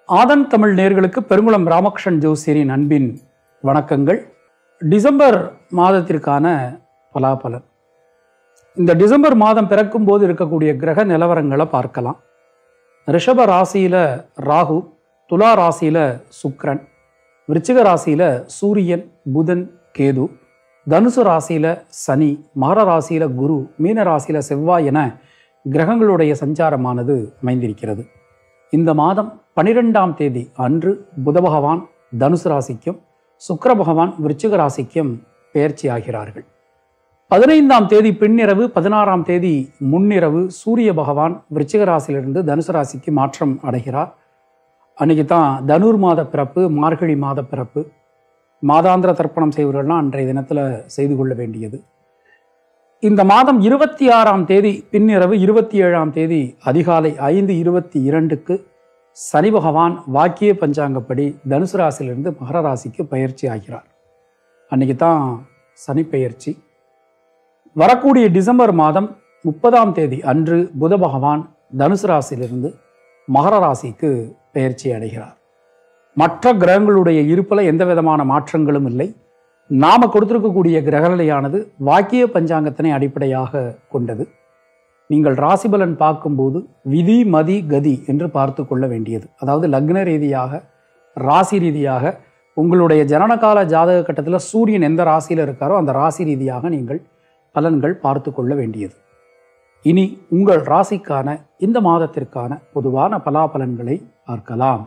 ஆதன் தமிழ் நேர்களுக்கு பெருங்குளம் ராமகிருஷ்ணன் ஜோசியரின் அன்பின் வணக்கங்கள் டிசம்பர் மாதத்திற்கான பலாபலன் இந்த டிசம்பர் மாதம் பிறக்கும் போது இருக்கக்கூடிய கிரக நிலவரங்களை பார்க்கலாம் ரிஷப ராசியில ராகு துலா ராசியில சுக்கிரன் விருச்சிக ராசியில சூரியன் புதன் கேது தனுசு ராசியில சனி மகர ராசியில குரு மீன ராசியில செவ்வாய் என கிரகங்களுடைய சஞ்சாரமானது அமைந்திருக்கிறது இந்த மாதம் பனிரெண்டாம் தேதி அன்று புத பகவான் தனுசு ராசிக்கும் சுக்கிர பகவான் விருச்சிக ராசிக்கும் பெயர்ச்சி ஆகிறார்கள் பதினைந்தாம் தேதி பின்னிரவு பதினாறாம் தேதி முன்னிரவு சூரிய பகவான் விருச்சிக ராசியிலிருந்து தனுசு ராசிக்கு மாற்றம் அடைகிறார் அன்னைக்கு தான் தனுர் மாத பிறப்பு மார்கழி மாத பிறப்பு மாதாந்திர தர்ப்பணம் செய்வர்கள்லாம் அன்றைய தினத்தில் செய்து கொள்ள வேண்டியது இந்த மாதம் இருபத்தி ஆறாம் தேதி பின்னிரவு இருபத்தி ஏழாம் தேதி அதிகாலை ஐந்து இருபத்தி இரண்டுக்கு சனி பகவான் வாக்கிய பஞ்சாங்கப்படி தனுசு ராசியிலிருந்து மகர ராசிக்கு பயிற்சி ஆகிறார் அன்னைக்கு தான் சனி பெயர்ச்சி வரக்கூடிய டிசம்பர் மாதம் முப்பதாம் தேதி அன்று புத பகவான் தனுசு ராசியிலிருந்து மகர ராசிக்கு பெயர்ச்சி அடைகிறார் மற்ற கிரகங்களுடைய இருப்பில் எந்த விதமான மாற்றங்களும் இல்லை நாம கொடுத்திருக்கக்கூடிய கிரகநிலையானது வாக்கிய பஞ்சாங்கத்தினை அடிப்படையாக கொண்டது நீங்கள் ராசிபலன் பார்க்கும்போது விதி மதி கதி என்று பார்த்து கொள்ள வேண்டியது அதாவது லக்ன ரீதியாக ராசி ரீதியாக உங்களுடைய ஜனனகால ஜாதக கட்டத்தில் சூரியன் எந்த ராசியில் இருக்காரோ அந்த ராசி ரீதியாக நீங்கள் பலன்கள் பார்த்து கொள்ள வேண்டியது இனி உங்கள் ராசிக்கான இந்த மாதத்திற்கான பொதுவான பலாபலன்களை பார்க்கலாம்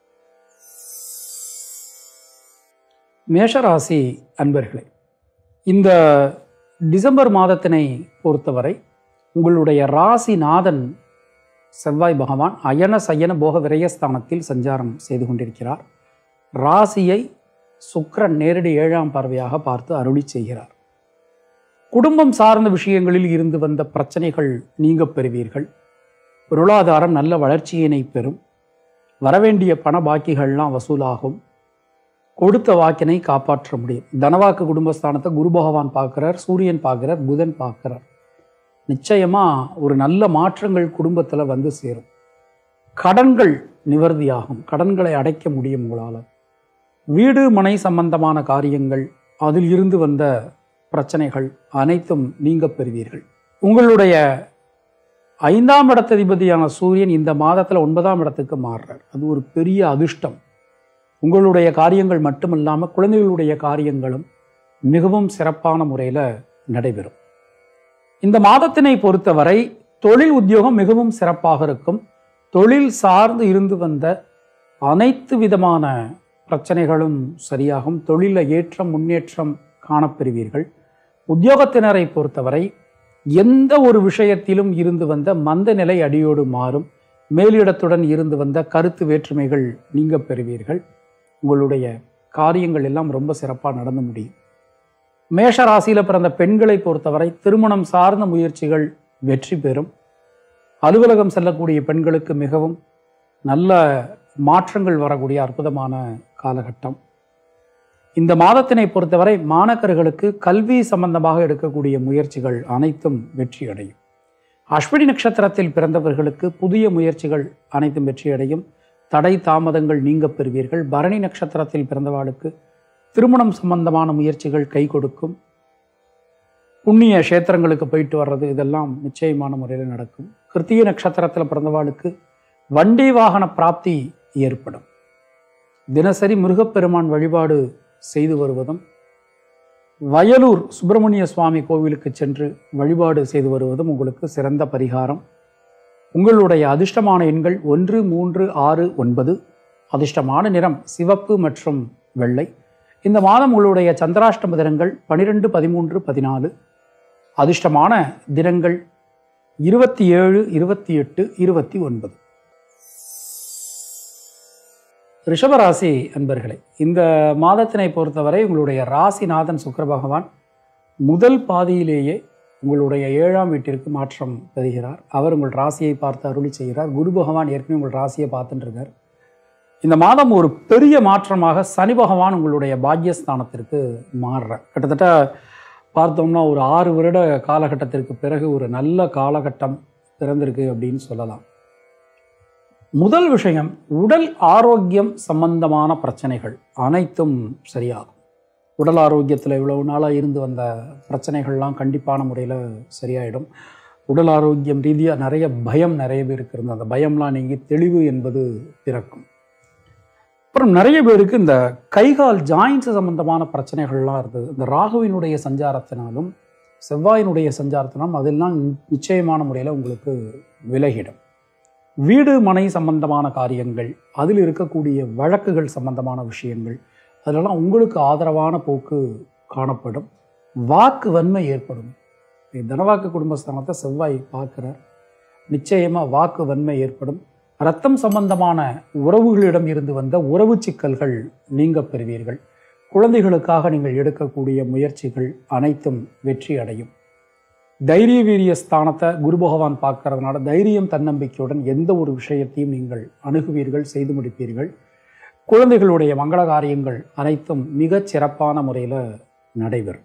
மேஷராசி அன்பர்களே இந்த டிசம்பர் மாதத்தினை பொறுத்தவரை உங்களுடைய ராசிநாதன் செவ்வாய் பகவான் அயன சயன போக விரயஸ்தானத்தில் சஞ்சாரம் செய்து கொண்டிருக்கிறார் ராசியை சுக்கிரன் நேரடி ஏழாம் பார்வையாக பார்த்து அருளி செய்கிறார் குடும்பம் சார்ந்த விஷயங்களில் இருந்து வந்த பிரச்சனைகள் நீங்க பெறுவீர்கள் பொருளாதாரம் நல்ல வளர்ச்சியினை பெறும் வரவேண்டிய பண பாக்கிகள்லாம் வசூலாகும் கொடுத்த வாக்கினை காப்பாற்ற முடியும் தனவாக்கு குடும்பஸ்தானத்தை குரு பகவான் பார்க்கிறார் சூரியன் பார்க்கிறார் புதன் பார்க்கிறார் நிச்சயமா ஒரு நல்ல மாற்றங்கள் குடும்பத்தில் வந்து சேரும் கடன்கள் நிவர்த்தியாகும் கடன்களை அடைக்க முடியும் உங்களால் வீடு மனை சம்பந்தமான காரியங்கள் அதில் இருந்து வந்த பிரச்சனைகள் அனைத்தும் நீங்க பெறுவீர்கள் உங்களுடைய ஐந்தாம் இடத்ததிபதியான சூரியன் இந்த மாதத்தில் ஒன்பதாம் இடத்துக்கு மாறுறார் அது ஒரு பெரிய அதிர்ஷ்டம் உங்களுடைய காரியங்கள் மட்டுமில்லாமல் குழந்தைகளுடைய காரியங்களும் மிகவும் சிறப்பான முறையில் நடைபெறும் இந்த மாதத்தினை பொறுத்தவரை தொழில் உத்தியோகம் மிகவும் சிறப்பாக இருக்கும் தொழில் சார்ந்து இருந்து வந்த அனைத்து விதமான பிரச்சனைகளும் சரியாகும் தொழில ஏற்றம் முன்னேற்றம் காணப்பெறுவீர்கள் உத்தியோகத்தினரை பொறுத்தவரை எந்த ஒரு விஷயத்திலும் இருந்து வந்த மந்த நிலை அடியோடு மாறும் மேலிடத்துடன் இருந்து வந்த கருத்து வேற்றுமைகள் நீங்க பெறுவீர்கள் உங்களுடைய காரியங்கள் எல்லாம் ரொம்ப சிறப்பாக நடந்து முடியும் மேஷ ராசியில் பிறந்த பெண்களை பொறுத்தவரை திருமணம் சார்ந்த முயற்சிகள் வெற்றி பெறும் அலுவலகம் செல்லக்கூடிய பெண்களுக்கு மிகவும் நல்ல மாற்றங்கள் வரக்கூடிய அற்புதமான காலகட்டம் இந்த மாதத்தினை பொறுத்தவரை மாணக்கர்களுக்கு கல்வி சம்பந்தமாக எடுக்கக்கூடிய முயற்சிகள் அனைத்தும் வெற்றி அடையும் அஸ்வினி நட்சத்திரத்தில் பிறந்தவர்களுக்கு புதிய முயற்சிகள் அனைத்தும் வெற்றியடையும் தடை தாமதங்கள் நீங்க பெறுவீர்கள் பரணி நட்சத்திரத்தில் பிறந்தவாளுக்கு திருமணம் சம்பந்தமான முயற்சிகள் கை கொடுக்கும் புண்ணிய கஷேத்திரங்களுக்கு போயிட்டு வர்றது இதெல்லாம் நிச்சயமான முறையில் நடக்கும் கிருத்திய நட்சத்திரத்தில் பிறந்தவாளுக்கு வண்டி வாகன பிராப்தி ஏற்படும் தினசரி முருகப்பெருமான் வழிபாடு செய்து வருவதும் வயலூர் சுப்பிரமணிய சுவாமி கோவிலுக்கு சென்று வழிபாடு செய்து வருவதும் உங்களுக்கு சிறந்த பரிகாரம் உங்களுடைய அதிர்ஷ்டமான எண்கள் ஒன்று மூன்று ஆறு ஒன்பது அதிர்ஷ்டமான நிறம் சிவப்பு மற்றும் வெள்ளை இந்த மாதம் உங்களுடைய சந்திராஷ்டம தினங்கள் பனிரெண்டு பதிமூன்று பதினாலு அதிர்ஷ்டமான தினங்கள் இருபத்தி ஏழு இருபத்தி எட்டு இருபத்தி ஒன்பது ரிஷபராசி அன்பர்களே இந்த மாதத்தினை பொறுத்தவரை உங்களுடைய ராசிநாதன் சுக்கர பகவான் முதல் பாதியிலேயே உங்களுடைய ஏழாம் வீட்டிற்கு மாற்றம் தருகிறார் அவர் உங்கள் ராசியை பார்த்து அருளி செய்கிறார் குரு பகவான் ஏற்கனவே உங்கள் ராசியை பார்த்துட்டு இருக்கார் இந்த மாதம் ஒரு பெரிய மாற்றமாக சனி பகவான் உங்களுடைய பாக்யஸ்தானத்திற்கு மாறுறார் கிட்டத்தட்ட பார்த்தோம்னா ஒரு ஆறு வருட காலகட்டத்திற்கு பிறகு ஒரு நல்ல காலகட்டம் பிறந்திருக்கு அப்படின்னு சொல்லலாம் முதல் விஷயம் உடல் ஆரோக்கியம் சம்பந்தமான பிரச்சனைகள் அனைத்தும் சரியாகும் உடல் ஆரோக்கியத்தில் இவ்வளவு நாளாக இருந்து வந்த பிரச்சனைகள்லாம் கண்டிப்பான முறையில் சரியாயிடும் உடல் ஆரோக்கியம் ரீதியாக நிறைய பயம் நிறைய பேருக்கு இருந்தது அந்த பயம்லாம் நீங்கி தெளிவு என்பது பிறக்கும் அப்புறம் நிறைய பேருக்கு இந்த கைகால் ஜாயின்ஸ் சம்பந்தமான பிரச்சனைகள்லாம் இருந்தது இந்த ராகுவினுடைய சஞ்சாரத்தினாலும் செவ்வாயினுடைய சஞ்சாரத்தினாலும் அதெல்லாம் நிச்சயமான முறையில் உங்களுக்கு விலகிடும் வீடு மனை சம்பந்தமான காரியங்கள் அதில் இருக்கக்கூடிய வழக்குகள் சம்பந்தமான விஷயங்கள் அதிலெல்லாம் உங்களுக்கு ஆதரவான போக்கு காணப்படும் வாக்கு வன்மை ஏற்படும் இந்த தனவாக்கு குடும்பஸ்தானத்தை செவ்வாய் பார்க்கிறார் நிச்சயமாக வாக்கு வன்மை ஏற்படும் ரத்தம் சம்பந்தமான உறவுகளிடம் இருந்து வந்த உறவு சிக்கல்கள் நீங்க பெறுவீர்கள் குழந்தைகளுக்காக நீங்கள் எடுக்கக்கூடிய முயற்சிகள் அனைத்தும் வெற்றி அடையும் தைரிய வீரிய ஸ்தானத்தை குரு பகவான் பார்க்கறதுனால தைரியம் தன்னம்பிக்கையுடன் எந்த ஒரு விஷயத்தையும் நீங்கள் அணுகுவீர்கள் செய்து முடிப்பீர்கள் குழந்தைகளுடைய மங்கள காரியங்கள் அனைத்தும் மிகச் சிறப்பான முறையில் நடைபெறும்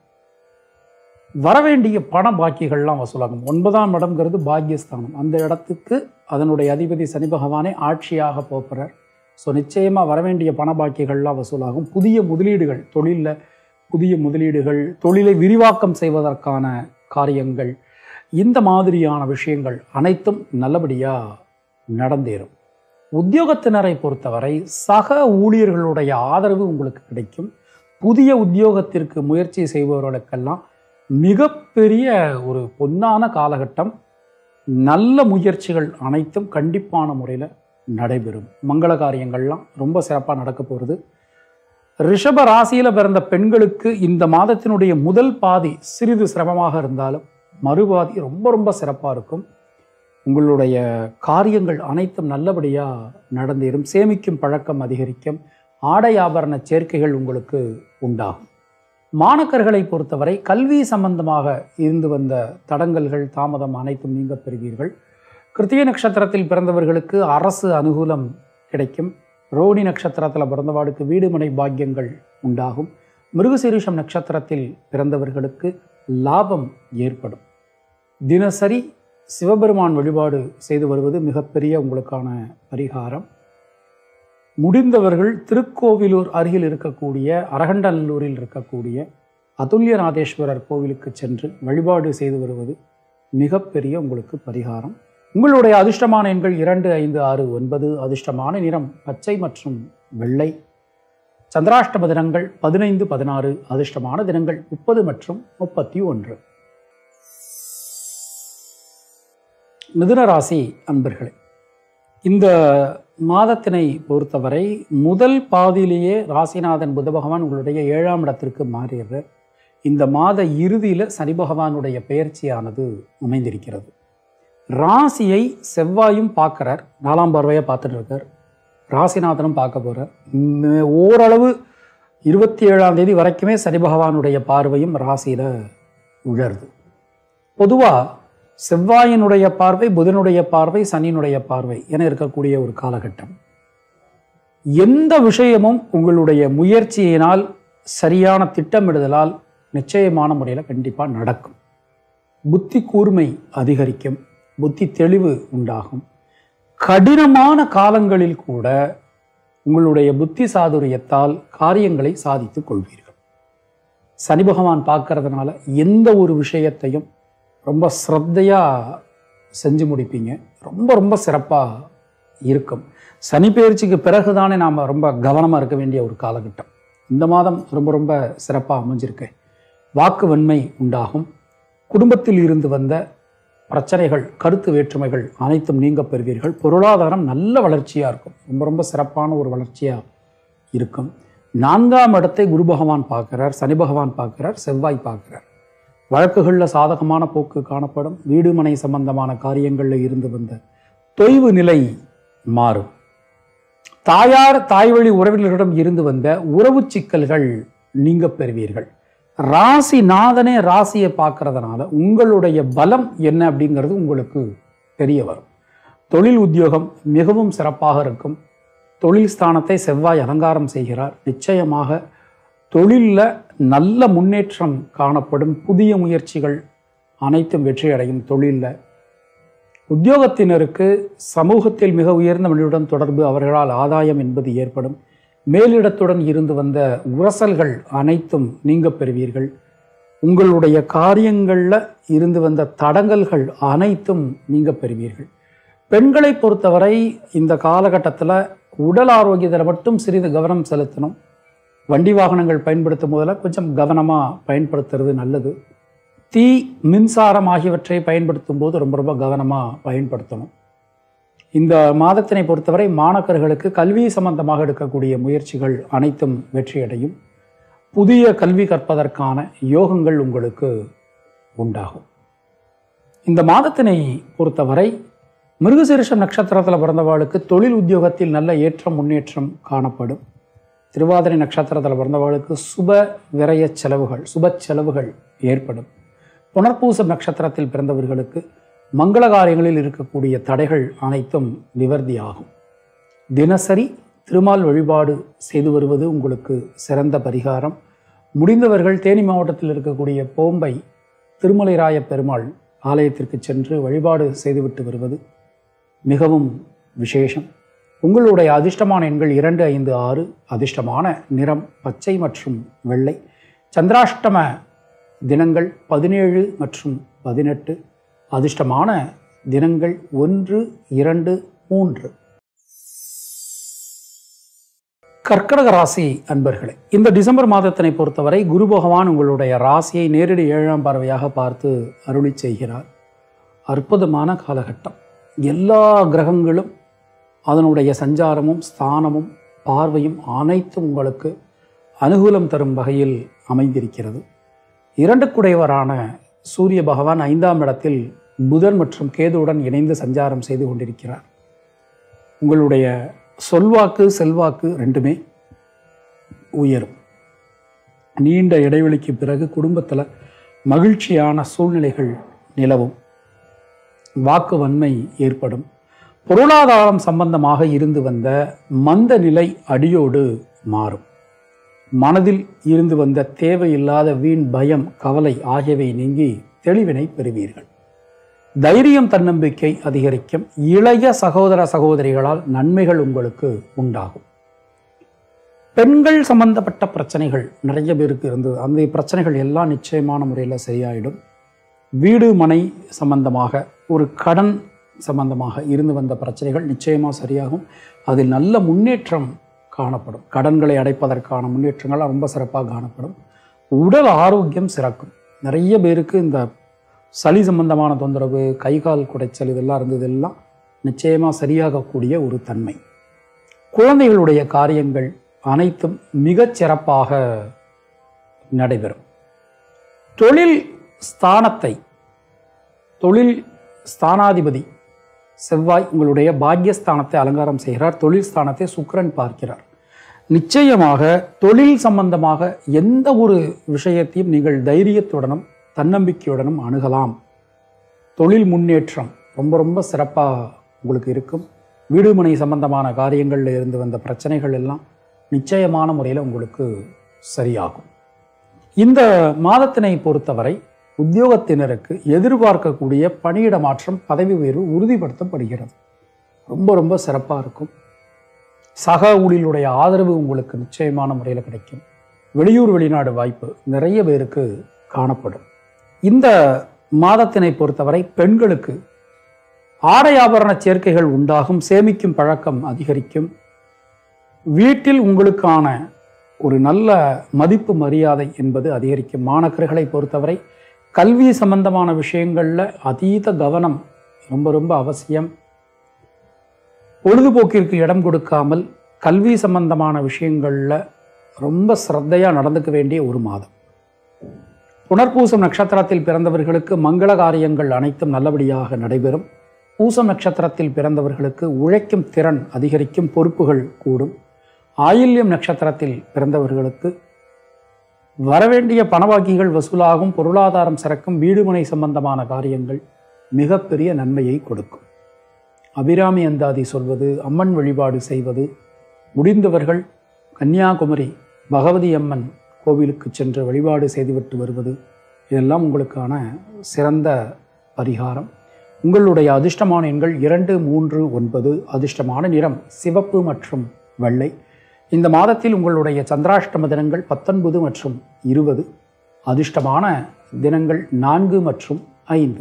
வரவேண்டிய பண பாக்கிகள்லாம் வசூலாகும் ஒன்பதாம் இடம்ங்கிறது பாக்கியஸ்தானம் அந்த இடத்துக்கு அதனுடைய அதிபதி சனி பகவானே ஆட்சியாக போகிறார் ஸோ நிச்சயமாக வரவேண்டிய பண பாக்கிகள்லாம் வசூலாகும் புதிய முதலீடுகள் தொழிலில் புதிய முதலீடுகள் தொழிலை விரிவாக்கம் செய்வதற்கான காரியங்கள் இந்த மாதிரியான விஷயங்கள் அனைத்தும் நல்லபடியாக நடந்தேறும் உத்தியோகத்தினரை பொறுத்தவரை சக ஊழியர்களுடைய ஆதரவு உங்களுக்கு கிடைக்கும் புதிய உத்தியோகத்திற்கு முயற்சி செய்பவர்களுக்கெல்லாம் மிகப்பெரிய ஒரு பொன்னான காலகட்டம் நல்ல முயற்சிகள் அனைத்தும் கண்டிப்பான முறையில் நடைபெறும் மங்கள காரியங்கள்லாம் ரொம்ப சிறப்பாக நடக்க போகிறது ரிஷப ராசியில் பிறந்த பெண்களுக்கு இந்த மாதத்தினுடைய முதல் பாதி சிறிது சிரமமாக இருந்தாலும் மறுபாதி ரொம்ப ரொம்ப சிறப்பாக இருக்கும் உங்களுடைய காரியங்கள் அனைத்தும் நல்லபடியாக நடந்தேறும் சேமிக்கும் பழக்கம் அதிகரிக்கும் ஆடை ஆபரண சேர்க்கைகள் உங்களுக்கு உண்டாகும் மாணக்கர்களை பொறுத்தவரை கல்வி சம்பந்தமாக இருந்து வந்த தடங்கல்கள் தாமதம் அனைத்தும் நீங்க பெறுவீர்கள் கிருத்திய நட்சத்திரத்தில் பிறந்தவர்களுக்கு அரசு அனுகூலம் கிடைக்கும் ரோடி நட்சத்திரத்தில் பிறந்தவாளுக்கு வீடுமனை பாக்கியங்கள் உண்டாகும் மிருகசீரிஷம் நட்சத்திரத்தில் பிறந்தவர்களுக்கு லாபம் ஏற்படும் தினசரி சிவபெருமான் வழிபாடு செய்து வருவது மிகப்பெரிய உங்களுக்கான பரிகாரம் முடிந்தவர்கள் திருக்கோவிலூர் அருகில் இருக்கக்கூடிய அரகண்டநல்லூரில் இருக்கக்கூடிய அதுல்யநாதேஸ்வரர் கோவிலுக்கு சென்று வழிபாடு செய்து வருவது மிகப்பெரிய உங்களுக்கு பரிகாரம் உங்களுடைய அதிர்ஷ்டமான எண்கள் இரண்டு ஐந்து ஆறு ஒன்பது அதிர்ஷ்டமான நிறம் பச்சை மற்றும் வெள்ளை சந்திராஷ்டம தினங்கள் பதினைந்து பதினாறு அதிர்ஷ்டமான தினங்கள் முப்பது மற்றும் முப்பத்தி ஒன்று மிதுன ராசி அன்பர்களே இந்த மாதத்தினை பொறுத்தவரை முதல் பாதியிலேயே ராசிநாதன் புத பகவான் உங்களுடைய ஏழாம் இடத்திற்கு மாறிடுறார் இந்த மாத இறுதியில் சனி பகவானுடைய பெயர்ச்சியானது அமைந்திருக்கிறது ராசியை செவ்வாயும் பார்க்குறார் நாலாம் பார்வையாக பார்த்துட்டு இருக்கார் ராசிநாதனும் பார்க்க போகிறார் ஓரளவு இருபத்தி ஏழாம் தேதி வரைக்குமே சனி பகவானுடைய பார்வையும் ராசியில் உழருது பொதுவாக செவ்வாயினுடைய பார்வை புதனுடைய பார்வை சனியினுடைய பார்வை என இருக்கக்கூடிய ஒரு காலகட்டம் எந்த விஷயமும் உங்களுடைய முயற்சியினால் சரியான திட்டமிடுதலால் நிச்சயமான முறையில் கண்டிப்பாக நடக்கும் புத்தி கூர்மை அதிகரிக்கும் புத்தி தெளிவு உண்டாகும் கடினமான காலங்களில் கூட உங்களுடைய புத்தி சாதுரியத்தால் காரியங்களை சாதித்துக் கொள்வீர்கள் சனி பகவான் பார்க்கறதுனால எந்த ஒரு விஷயத்தையும் ரொம்ப ஸ்ரத்தையாக செஞ்சு முடிப்பீங்க ரொம்ப ரொம்ப சிறப்பாக இருக்கும் சனி பயிற்சிக்கு பிறகு தானே நாம் ரொம்ப கவனமாக இருக்க வேண்டிய ஒரு காலகட்டம் இந்த மாதம் ரொம்ப ரொம்ப சிறப்பாக அமைஞ்சிருக்கு வாக்கு வன்மை உண்டாகும் குடும்பத்தில் இருந்து வந்த பிரச்சனைகள் கருத்து வேற்றுமைகள் அனைத்தும் நீங்க பெறுவீர்கள் பொருளாதாரம் நல்ல வளர்ச்சியாக இருக்கும் ரொம்ப ரொம்ப சிறப்பான ஒரு வளர்ச்சியாக இருக்கும் நான்காம் இடத்தை குரு பகவான் பார்க்கிறார் சனி பகவான் பார்க்கிறார் செவ்வாய் பார்க்கிறார் வழக்குகளில் சாதகமான போக்கு காணப்படும் வீடு மனை சம்பந்தமான காரியங்களில் இருந்து வந்த தொய்வு நிலை மாறும் தாயார் தாய்வழி உறவினர்களிடம் இருந்து வந்த உறவு சிக்கல்கள் நீங்க பெறுவீர்கள் ராசி நாதனே ராசியை பார்க்கறதுனால உங்களுடைய பலம் என்ன அப்படிங்கிறது உங்களுக்கு தெரிய வரும் தொழில் உத்தியோகம் மிகவும் சிறப்பாக இருக்கும் தொழில் ஸ்தானத்தை செவ்வாய் அலங்காரம் செய்கிறார் நிச்சயமாக தொழிலில் நல்ல முன்னேற்றம் காணப்படும் புதிய முயற்சிகள் அனைத்தும் வெற்றி அடையும் தொழிலில் உத்தியோகத்தினருக்கு சமூகத்தில் மிக உயர்ந்த மனிதனுடன் தொடர்பு அவர்களால் ஆதாயம் என்பது ஏற்படும் மேலிடத்துடன் இருந்து வந்த உரசல்கள் அனைத்தும் நீங்க பெறுவீர்கள் உங்களுடைய காரியங்களில் இருந்து வந்த தடங்கல்கள் அனைத்தும் நீங்க பெறுவீர்கள் பெண்களை பொறுத்தவரை இந்த காலகட்டத்தில் உடல் ஆரோக்கியத்தில் மட்டும் சிறிது கவனம் செலுத்தணும் வண்டி வாகனங்கள் பயன்படுத்தும் போதில் கொஞ்சம் கவனமாக பயன்படுத்துறது நல்லது தீ மின்சாரம் ஆகியவற்றை பயன்படுத்தும் போது ரொம்ப ரொம்ப கவனமாக பயன்படுத்தணும் இந்த மாதத்தினை பொறுத்தவரை மாணக்கர்களுக்கு கல்வி சம்பந்தமாக எடுக்கக்கூடிய முயற்சிகள் அனைத்தும் வெற்றியடையும் புதிய கல்வி கற்பதற்கான யோகங்கள் உங்களுக்கு உண்டாகும் இந்த மாதத்தினை பொறுத்தவரை மிருகசீரிஷம் நட்சத்திரத்தில் பிறந்தவாளுக்கு தொழில் உத்தியோகத்தில் நல்ல ஏற்றம் முன்னேற்றம் காணப்படும் திருவாதிரை நட்சத்திரத்தில் பிறந்தவாளுக்கு சுப விரய செலவுகள் சுப செலவுகள் ஏற்படும் புனர்பூசம் நட்சத்திரத்தில் பிறந்தவர்களுக்கு மங்கள காரியங்களில் இருக்கக்கூடிய தடைகள் அனைத்தும் நிவர்த்தியாகும் தினசரி திருமால் வழிபாடு செய்து வருவது உங்களுக்கு சிறந்த பரிகாரம் முடிந்தவர்கள் தேனி மாவட்டத்தில் இருக்கக்கூடிய போம்பை திருமலைராய பெருமாள் ஆலயத்திற்கு சென்று வழிபாடு செய்துவிட்டு வருவது மிகவும் விசேஷம் உங்களுடைய அதிர்ஷ்டமான எண்கள் இரண்டு ஐந்து ஆறு அதிர்ஷ்டமான நிறம் பச்சை மற்றும் வெள்ளை சந்திராஷ்டம தினங்கள் பதினேழு மற்றும் பதினெட்டு அதிர்ஷ்டமான தினங்கள் ஒன்று இரண்டு மூன்று கர்க்கடக ராசி அன்பர்களே இந்த டிசம்பர் மாதத்தினை பொறுத்தவரை குரு பகவான் உங்களுடைய ராசியை நேரடி ஏழாம் பார்வையாக பார்த்து அருளி செய்கிறார் அற்புதமான காலகட்டம் எல்லா கிரகங்களும் அதனுடைய சஞ்சாரமும் ஸ்தானமும் பார்வையும் அனைத்தும் உங்களுக்கு அனுகூலம் தரும் வகையில் அமைந்திருக்கிறது இரண்டு குடையவரான சூரிய பகவான் ஐந்தாம் இடத்தில் புதன் மற்றும் கேதுவுடன் இணைந்து சஞ்சாரம் செய்து கொண்டிருக்கிறார் உங்களுடைய சொல்வாக்கு செல்வாக்கு ரெண்டுமே உயரும் நீண்ட இடைவெளிக்கு பிறகு குடும்பத்தில் மகிழ்ச்சியான சூழ்நிலைகள் நிலவும் வாக்கு வன்மை ஏற்படும் பொருளாதாரம் சம்பந்தமாக இருந்து வந்த மந்த நிலை அடியோடு மாறும் மனதில் இருந்து வந்த தேவையில்லாத வீண் பயம் கவலை ஆகியவை நீங்கி தெளிவினை பெறுவீர்கள் தைரியம் தன்னம்பிக்கை அதிகரிக்கும் இளைய சகோதர சகோதரிகளால் நன்மைகள் உங்களுக்கு உண்டாகும் பெண்கள் சம்பந்தப்பட்ட பிரச்சனைகள் நிறைய பேருக்கு இருந்தது அந்த பிரச்சனைகள் எல்லாம் நிச்சயமான முறையில் சரியாயிடும் வீடு மனை சம்பந்தமாக ஒரு கடன் சம்பந்தமாக இருந்து வந்த பிரச்சனைகள் நிச்சயமாக சரியாகும் அதில் நல்ல முன்னேற்றம் காணப்படும் கடன்களை அடைப்பதற்கான முன்னேற்றங்கள் ரொம்ப சிறப்பாக காணப்படும் உடல் ஆரோக்கியம் சிறக்கும் நிறைய பேருக்கு இந்த சளி சம்பந்தமான தொந்தரவு கை கால் குடைச்சல் இதெல்லாம் இருந்ததெல்லாம் நிச்சயமாக சரியாகக்கூடிய ஒரு தன்மை குழந்தைகளுடைய காரியங்கள் அனைத்தும் மிகச் சிறப்பாக நடைபெறும் தொழில் ஸ்தானத்தை தொழில் ஸ்தானாதிபதி செவ்வாய் உங்களுடைய பாக்யஸ்தானத்தை அலங்காரம் செய்கிறார் தொழில் ஸ்தானத்தை சுக்கிரன் பார்க்கிறார் நிச்சயமாக தொழில் சம்பந்தமாக எந்த ஒரு விஷயத்தையும் நீங்கள் தைரியத்துடனும் தன்னம்பிக்கையுடனும் அணுகலாம் தொழில் முன்னேற்றம் ரொம்ப ரொம்ப சிறப்பாக உங்களுக்கு இருக்கும் வீடுமனை சம்பந்தமான காரியங்களில் இருந்து வந்த பிரச்சனைகள் எல்லாம் நிச்சயமான முறையில் உங்களுக்கு சரியாகும் இந்த மாதத்தினை பொறுத்தவரை உத்தியோகத்தினருக்கு எதிர்பார்க்கக்கூடிய பணியிட மாற்றம் பதவி உயர்வு உறுதிப்படுத்தப்படுகிறது ரொம்ப ரொம்ப சிறப்பாக இருக்கும் சக ஊழியருடைய ஆதரவு உங்களுக்கு நிச்சயமான முறையில் கிடைக்கும் வெளியூர் வெளிநாடு வாய்ப்பு நிறைய பேருக்கு காணப்படும் இந்த மாதத்தினை பொறுத்தவரை பெண்களுக்கு ஆடை ஆபரண சேர்க்கைகள் உண்டாகும் சேமிக்கும் பழக்கம் அதிகரிக்கும் வீட்டில் உங்களுக்கான ஒரு நல்ல மதிப்பு மரியாதை என்பது அதிகரிக்கும் மாணக்கர்களை பொறுத்தவரை கல்வி சம்பந்தமான விஷயங்களில் அதீத கவனம் ரொம்ப ரொம்ப அவசியம் பொழுதுபோக்கிற்கு இடம் கொடுக்காமல் கல்வி சம்பந்தமான விஷயங்களில் ரொம்ப சிரத்தையாக நடந்துக்க வேண்டிய ஒரு மாதம் புனர்பூசம் நட்சத்திரத்தில் பிறந்தவர்களுக்கு மங்கள காரியங்கள் அனைத்தும் நல்லபடியாக நடைபெறும் பூசம் நட்சத்திரத்தில் பிறந்தவர்களுக்கு உழைக்கும் திறன் அதிகரிக்கும் பொறுப்புகள் கூடும் ஆயில்யம் நட்சத்திரத்தில் பிறந்தவர்களுக்கு வரவேண்டிய பணவாக்கிகள் வசூலாகும் பொருளாதாரம் சிறக்கும் வீடுமனை சம்பந்தமான காரியங்கள் மிகப்பெரிய நன்மையை கொடுக்கும் அபிராமி அந்தாதி சொல்வது அம்மன் வழிபாடு செய்வது முடிந்தவர்கள் கன்னியாகுமரி பகவதி அம்மன் கோவிலுக்கு சென்று வழிபாடு செய்துவிட்டு வருவது இதெல்லாம் உங்களுக்கான சிறந்த பரிகாரம் உங்களுடைய அதிர்ஷ்டமான எண்கள் இரண்டு மூன்று ஒன்பது அதிர்ஷ்டமான நிறம் சிவப்பு மற்றும் வெள்ளை இந்த மாதத்தில் உங்களுடைய சந்திராஷ்டம தினங்கள் பத்தொன்பது மற்றும் இருபது அதிர்ஷ்டமான தினங்கள் நான்கு மற்றும் ஐந்து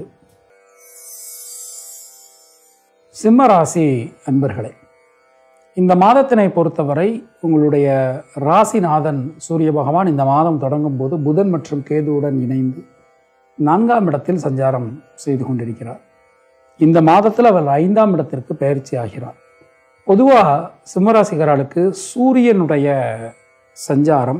சிம்ம ராசி அன்பர்களே இந்த மாதத்தினை பொறுத்தவரை உங்களுடைய ராசிநாதன் சூரிய பகவான் இந்த மாதம் தொடங்கும் போது புதன் மற்றும் கேதுவுடன் இணைந்து நான்காம் இடத்தில் சஞ்சாரம் செய்து கொண்டிருக்கிறார் இந்த மாதத்தில் அவர் ஐந்தாம் இடத்திற்கு பயிற்சி ஆகிறார் பொதுவாக சிம்மராசிகர்களுக்கு சூரியனுடைய சஞ்சாரம்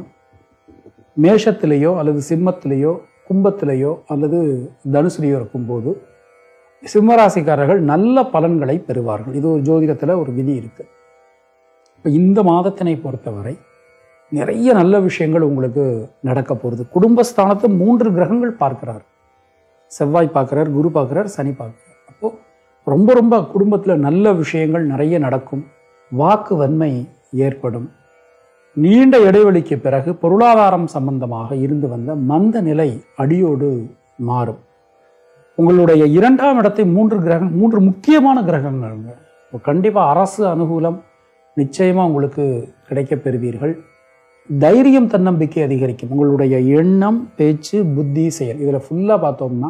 மேஷத்திலேயோ அல்லது சிம்மத்திலேயோ கும்பத்திலேயோ அல்லது தனுசுலேயோ இருக்கும்போது சிம்மராசிக்காரர்கள் நல்ல பலன்களை பெறுவார்கள் இது ஒரு ஜோதிடத்தில் ஒரு விதி இருக்கு இப்போ இந்த மாதத்தினை பொறுத்தவரை நிறைய நல்ல விஷயங்கள் உங்களுக்கு நடக்க போகிறது குடும்பஸ்தானத்தை மூன்று கிரகங்கள் பார்க்கிறார் செவ்வாய் பார்க்கிறார் குரு பார்க்கிறார் சனி பார்க்கிறார் அப்போ ரொம்ப ரொம்ப குடும்பத்தில் நல்ல விஷயங்கள் நிறைய நடக்கும் வாக்கு வன்மை ஏற்படும் நீண்ட இடைவெளிக்கு பிறகு பொருளாதாரம் சம்பந்தமாக இருந்து வந்த மந்த நிலை அடியோடு மாறும் உங்களுடைய இரண்டாம் இடத்தை மூன்று கிரகம் மூன்று முக்கியமான கிரகங்கள்ங்க இப்போ கண்டிப்பாக அரசு அனுகூலம் நிச்சயமாக உங்களுக்கு கிடைக்கப் பெறுவீர்கள் தைரியம் தன்னம்பிக்கை அதிகரிக்கும் உங்களுடைய எண்ணம் பேச்சு புத்தி செயல் இதில் ஃபுல்லாக பார்த்தோம்னா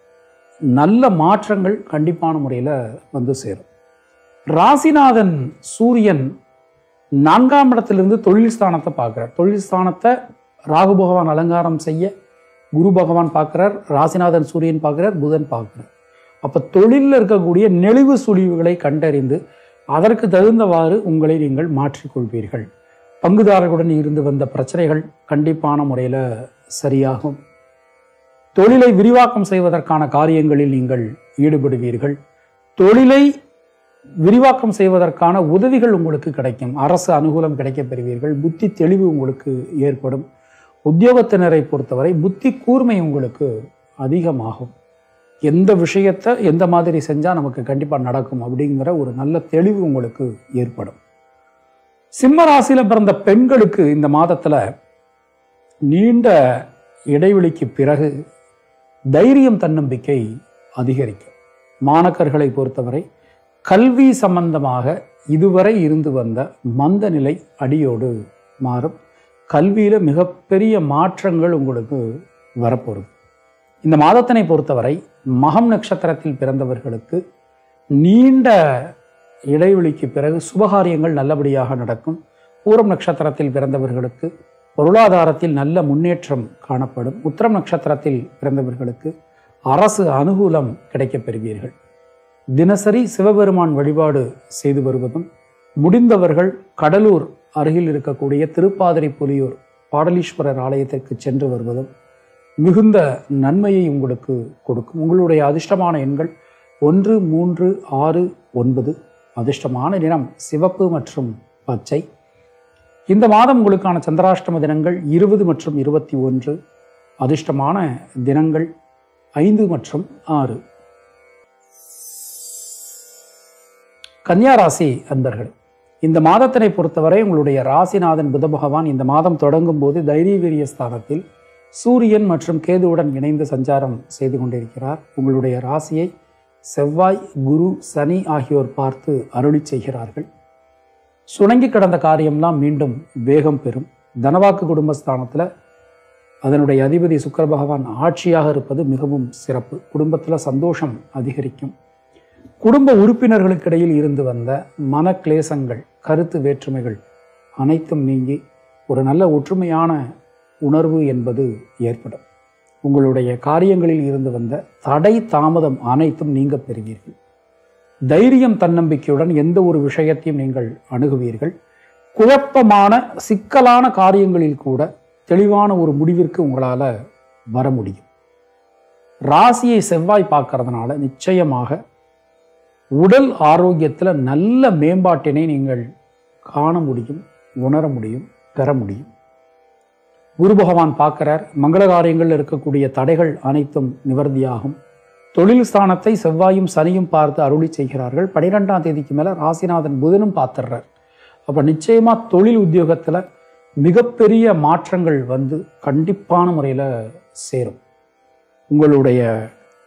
நல்ல மாற்றங்கள் கண்டிப்பான முறையில் வந்து சேரும் ராசிநாதன் சூரியன் நான்காம் இடத்திலிருந்து தொழில் ஸ்தானத்தை பார்க்குறார் தொழில் ஸ்தானத்தை ராகு பகவான் அலங்காரம் செய்ய குரு பகவான் பார்க்குறார் ராசிநாதன் சூரியன் பார்க்குறார் புதன் பார்க்குறார் அப்போ தொழிலில் இருக்கக்கூடிய நெளிவு சுழிவுகளை கண்டறிந்து அதற்கு தகுந்தவாறு உங்களை நீங்கள் மாற்றிக்கொள்வீர்கள் பங்குதாரர்களுடன் இருந்து வந்த பிரச்சனைகள் கண்டிப்பான முறையில் சரியாகும் தொழிலை விரிவாக்கம் செய்வதற்கான காரியங்களில் நீங்கள் ஈடுபடுவீர்கள் தொழிலை விரிவாக்கம் செய்வதற்கான உதவிகள் உங்களுக்கு கிடைக்கும் அரசு அனுகூலம் கிடைக்கப் பெறுவீர்கள் புத்தி தெளிவு உங்களுக்கு ஏற்படும் உத்தியோகத்தினரை பொறுத்தவரை புத்தி கூர்மை உங்களுக்கு அதிகமாகும் எந்த விஷயத்தை எந்த மாதிரி செஞ்சால் நமக்கு கண்டிப்பாக நடக்கும் அப்படிங்கிற ஒரு நல்ல தெளிவு உங்களுக்கு ஏற்படும் சிம்ம ராசியில் பிறந்த பெண்களுக்கு இந்த மாதத்தில் நீண்ட இடைவெளிக்கு பிறகு தைரியம் தன்னம்பிக்கை அதிகரிக்கும் மாணக்கர்களை பொறுத்தவரை கல்வி சம்பந்தமாக இதுவரை இருந்து வந்த மந்த நிலை அடியோடு மாறும் கல்வியில் மிகப்பெரிய மாற்றங்கள் உங்களுக்கு வரப்போகுது இந்த மாதத்தினை பொறுத்தவரை மகம் நட்சத்திரத்தில் பிறந்தவர்களுக்கு நீண்ட இடைவெளிக்கு பிறகு சுபகாரியங்கள் நல்லபடியாக நடக்கும் பூரம் நட்சத்திரத்தில் பிறந்தவர்களுக்கு பொருளாதாரத்தில் நல்ல முன்னேற்றம் காணப்படும் உத்திரம் நட்சத்திரத்தில் பிறந்தவர்களுக்கு அரசு அனுகூலம் கிடைக்கப் பெறுவீர்கள் தினசரி சிவபெருமான் வழிபாடு செய்து வருவதும் முடிந்தவர்கள் கடலூர் அருகில் இருக்கக்கூடிய திருப்பாதிரி புலியூர் பாடலீஸ்வரர் ஆலயத்திற்கு சென்று வருவதும் மிகுந்த நன்மையை உங்களுக்கு கொடுக்கும் உங்களுடைய அதிர்ஷ்டமான எண்கள் ஒன்று மூன்று ஆறு ஒன்பது அதிர்ஷ்டமான நிறம் சிவப்பு மற்றும் பச்சை இந்த மாதம் உங்களுக்கான சந்திராஷ்டம தினங்கள் இருபது மற்றும் இருபத்தி ஒன்று அதிர்ஷ்டமான தினங்கள் ஐந்து மற்றும் ஆறு கன்னியா ராசி அன்பர்கள் இந்த மாதத்தினை பொறுத்தவரை உங்களுடைய ராசிநாதன் புத பகவான் இந்த மாதம் தொடங்கும் போது தைரிய வீரிய ஸ்தானத்தில் சூரியன் மற்றும் கேதுவுடன் இணைந்து சஞ்சாரம் செய்து கொண்டிருக்கிறார் உங்களுடைய ராசியை செவ்வாய் குரு சனி ஆகியோர் பார்த்து அருளி செய்கிறார்கள் சுணங்கி கிடந்த காரியம்லாம் மீண்டும் வேகம் பெறும் தனவாக்கு குடும்பஸ்தானத்தில் அதனுடைய அதிபதி சுக்கர பகவான் ஆட்சியாக இருப்பது மிகவும் சிறப்பு குடும்பத்தில் சந்தோஷம் அதிகரிக்கும் குடும்ப உறுப்பினர்களுக்கிடையில் இருந்து வந்த மன கிளேசங்கள் கருத்து வேற்றுமைகள் அனைத்தும் நீங்கி ஒரு நல்ல ஒற்றுமையான உணர்வு என்பது ஏற்படும் உங்களுடைய காரியங்களில் இருந்து வந்த தடை தாமதம் அனைத்தும் நீங்க பெறுவீர்கள் தைரியம் தன்னம்பிக்கையுடன் எந்த ஒரு விஷயத்தையும் நீங்கள் அணுகுவீர்கள் குழப்பமான சிக்கலான காரியங்களில் கூட தெளிவான ஒரு முடிவிற்கு உங்களால் வர முடியும் ராசியை செவ்வாய் பார்க்கறதுனால நிச்சயமாக உடல் ஆரோக்கியத்தில் நல்ல மேம்பாட்டினை நீங்கள் காண முடியும் உணர முடியும் பெற முடியும் குரு பகவான் பார்க்கிறார் மங்கள காரியங்கள் இருக்கக்கூடிய தடைகள் அனைத்தும் நிவர்த்தியாகும் தொழில் ஸ்தானத்தை செவ்வாயும் சனியும் பார்த்து அருளி செய்கிறார்கள் பனிரெண்டாம் தேதிக்கு மேலே ராசிநாதன் புதனும் பார்த்துடுறார் அப்போ நிச்சயமா தொழில் உத்தியோகத்தில் மிகப்பெரிய மாற்றங்கள் வந்து கண்டிப்பான முறையில் சேரும் உங்களுடைய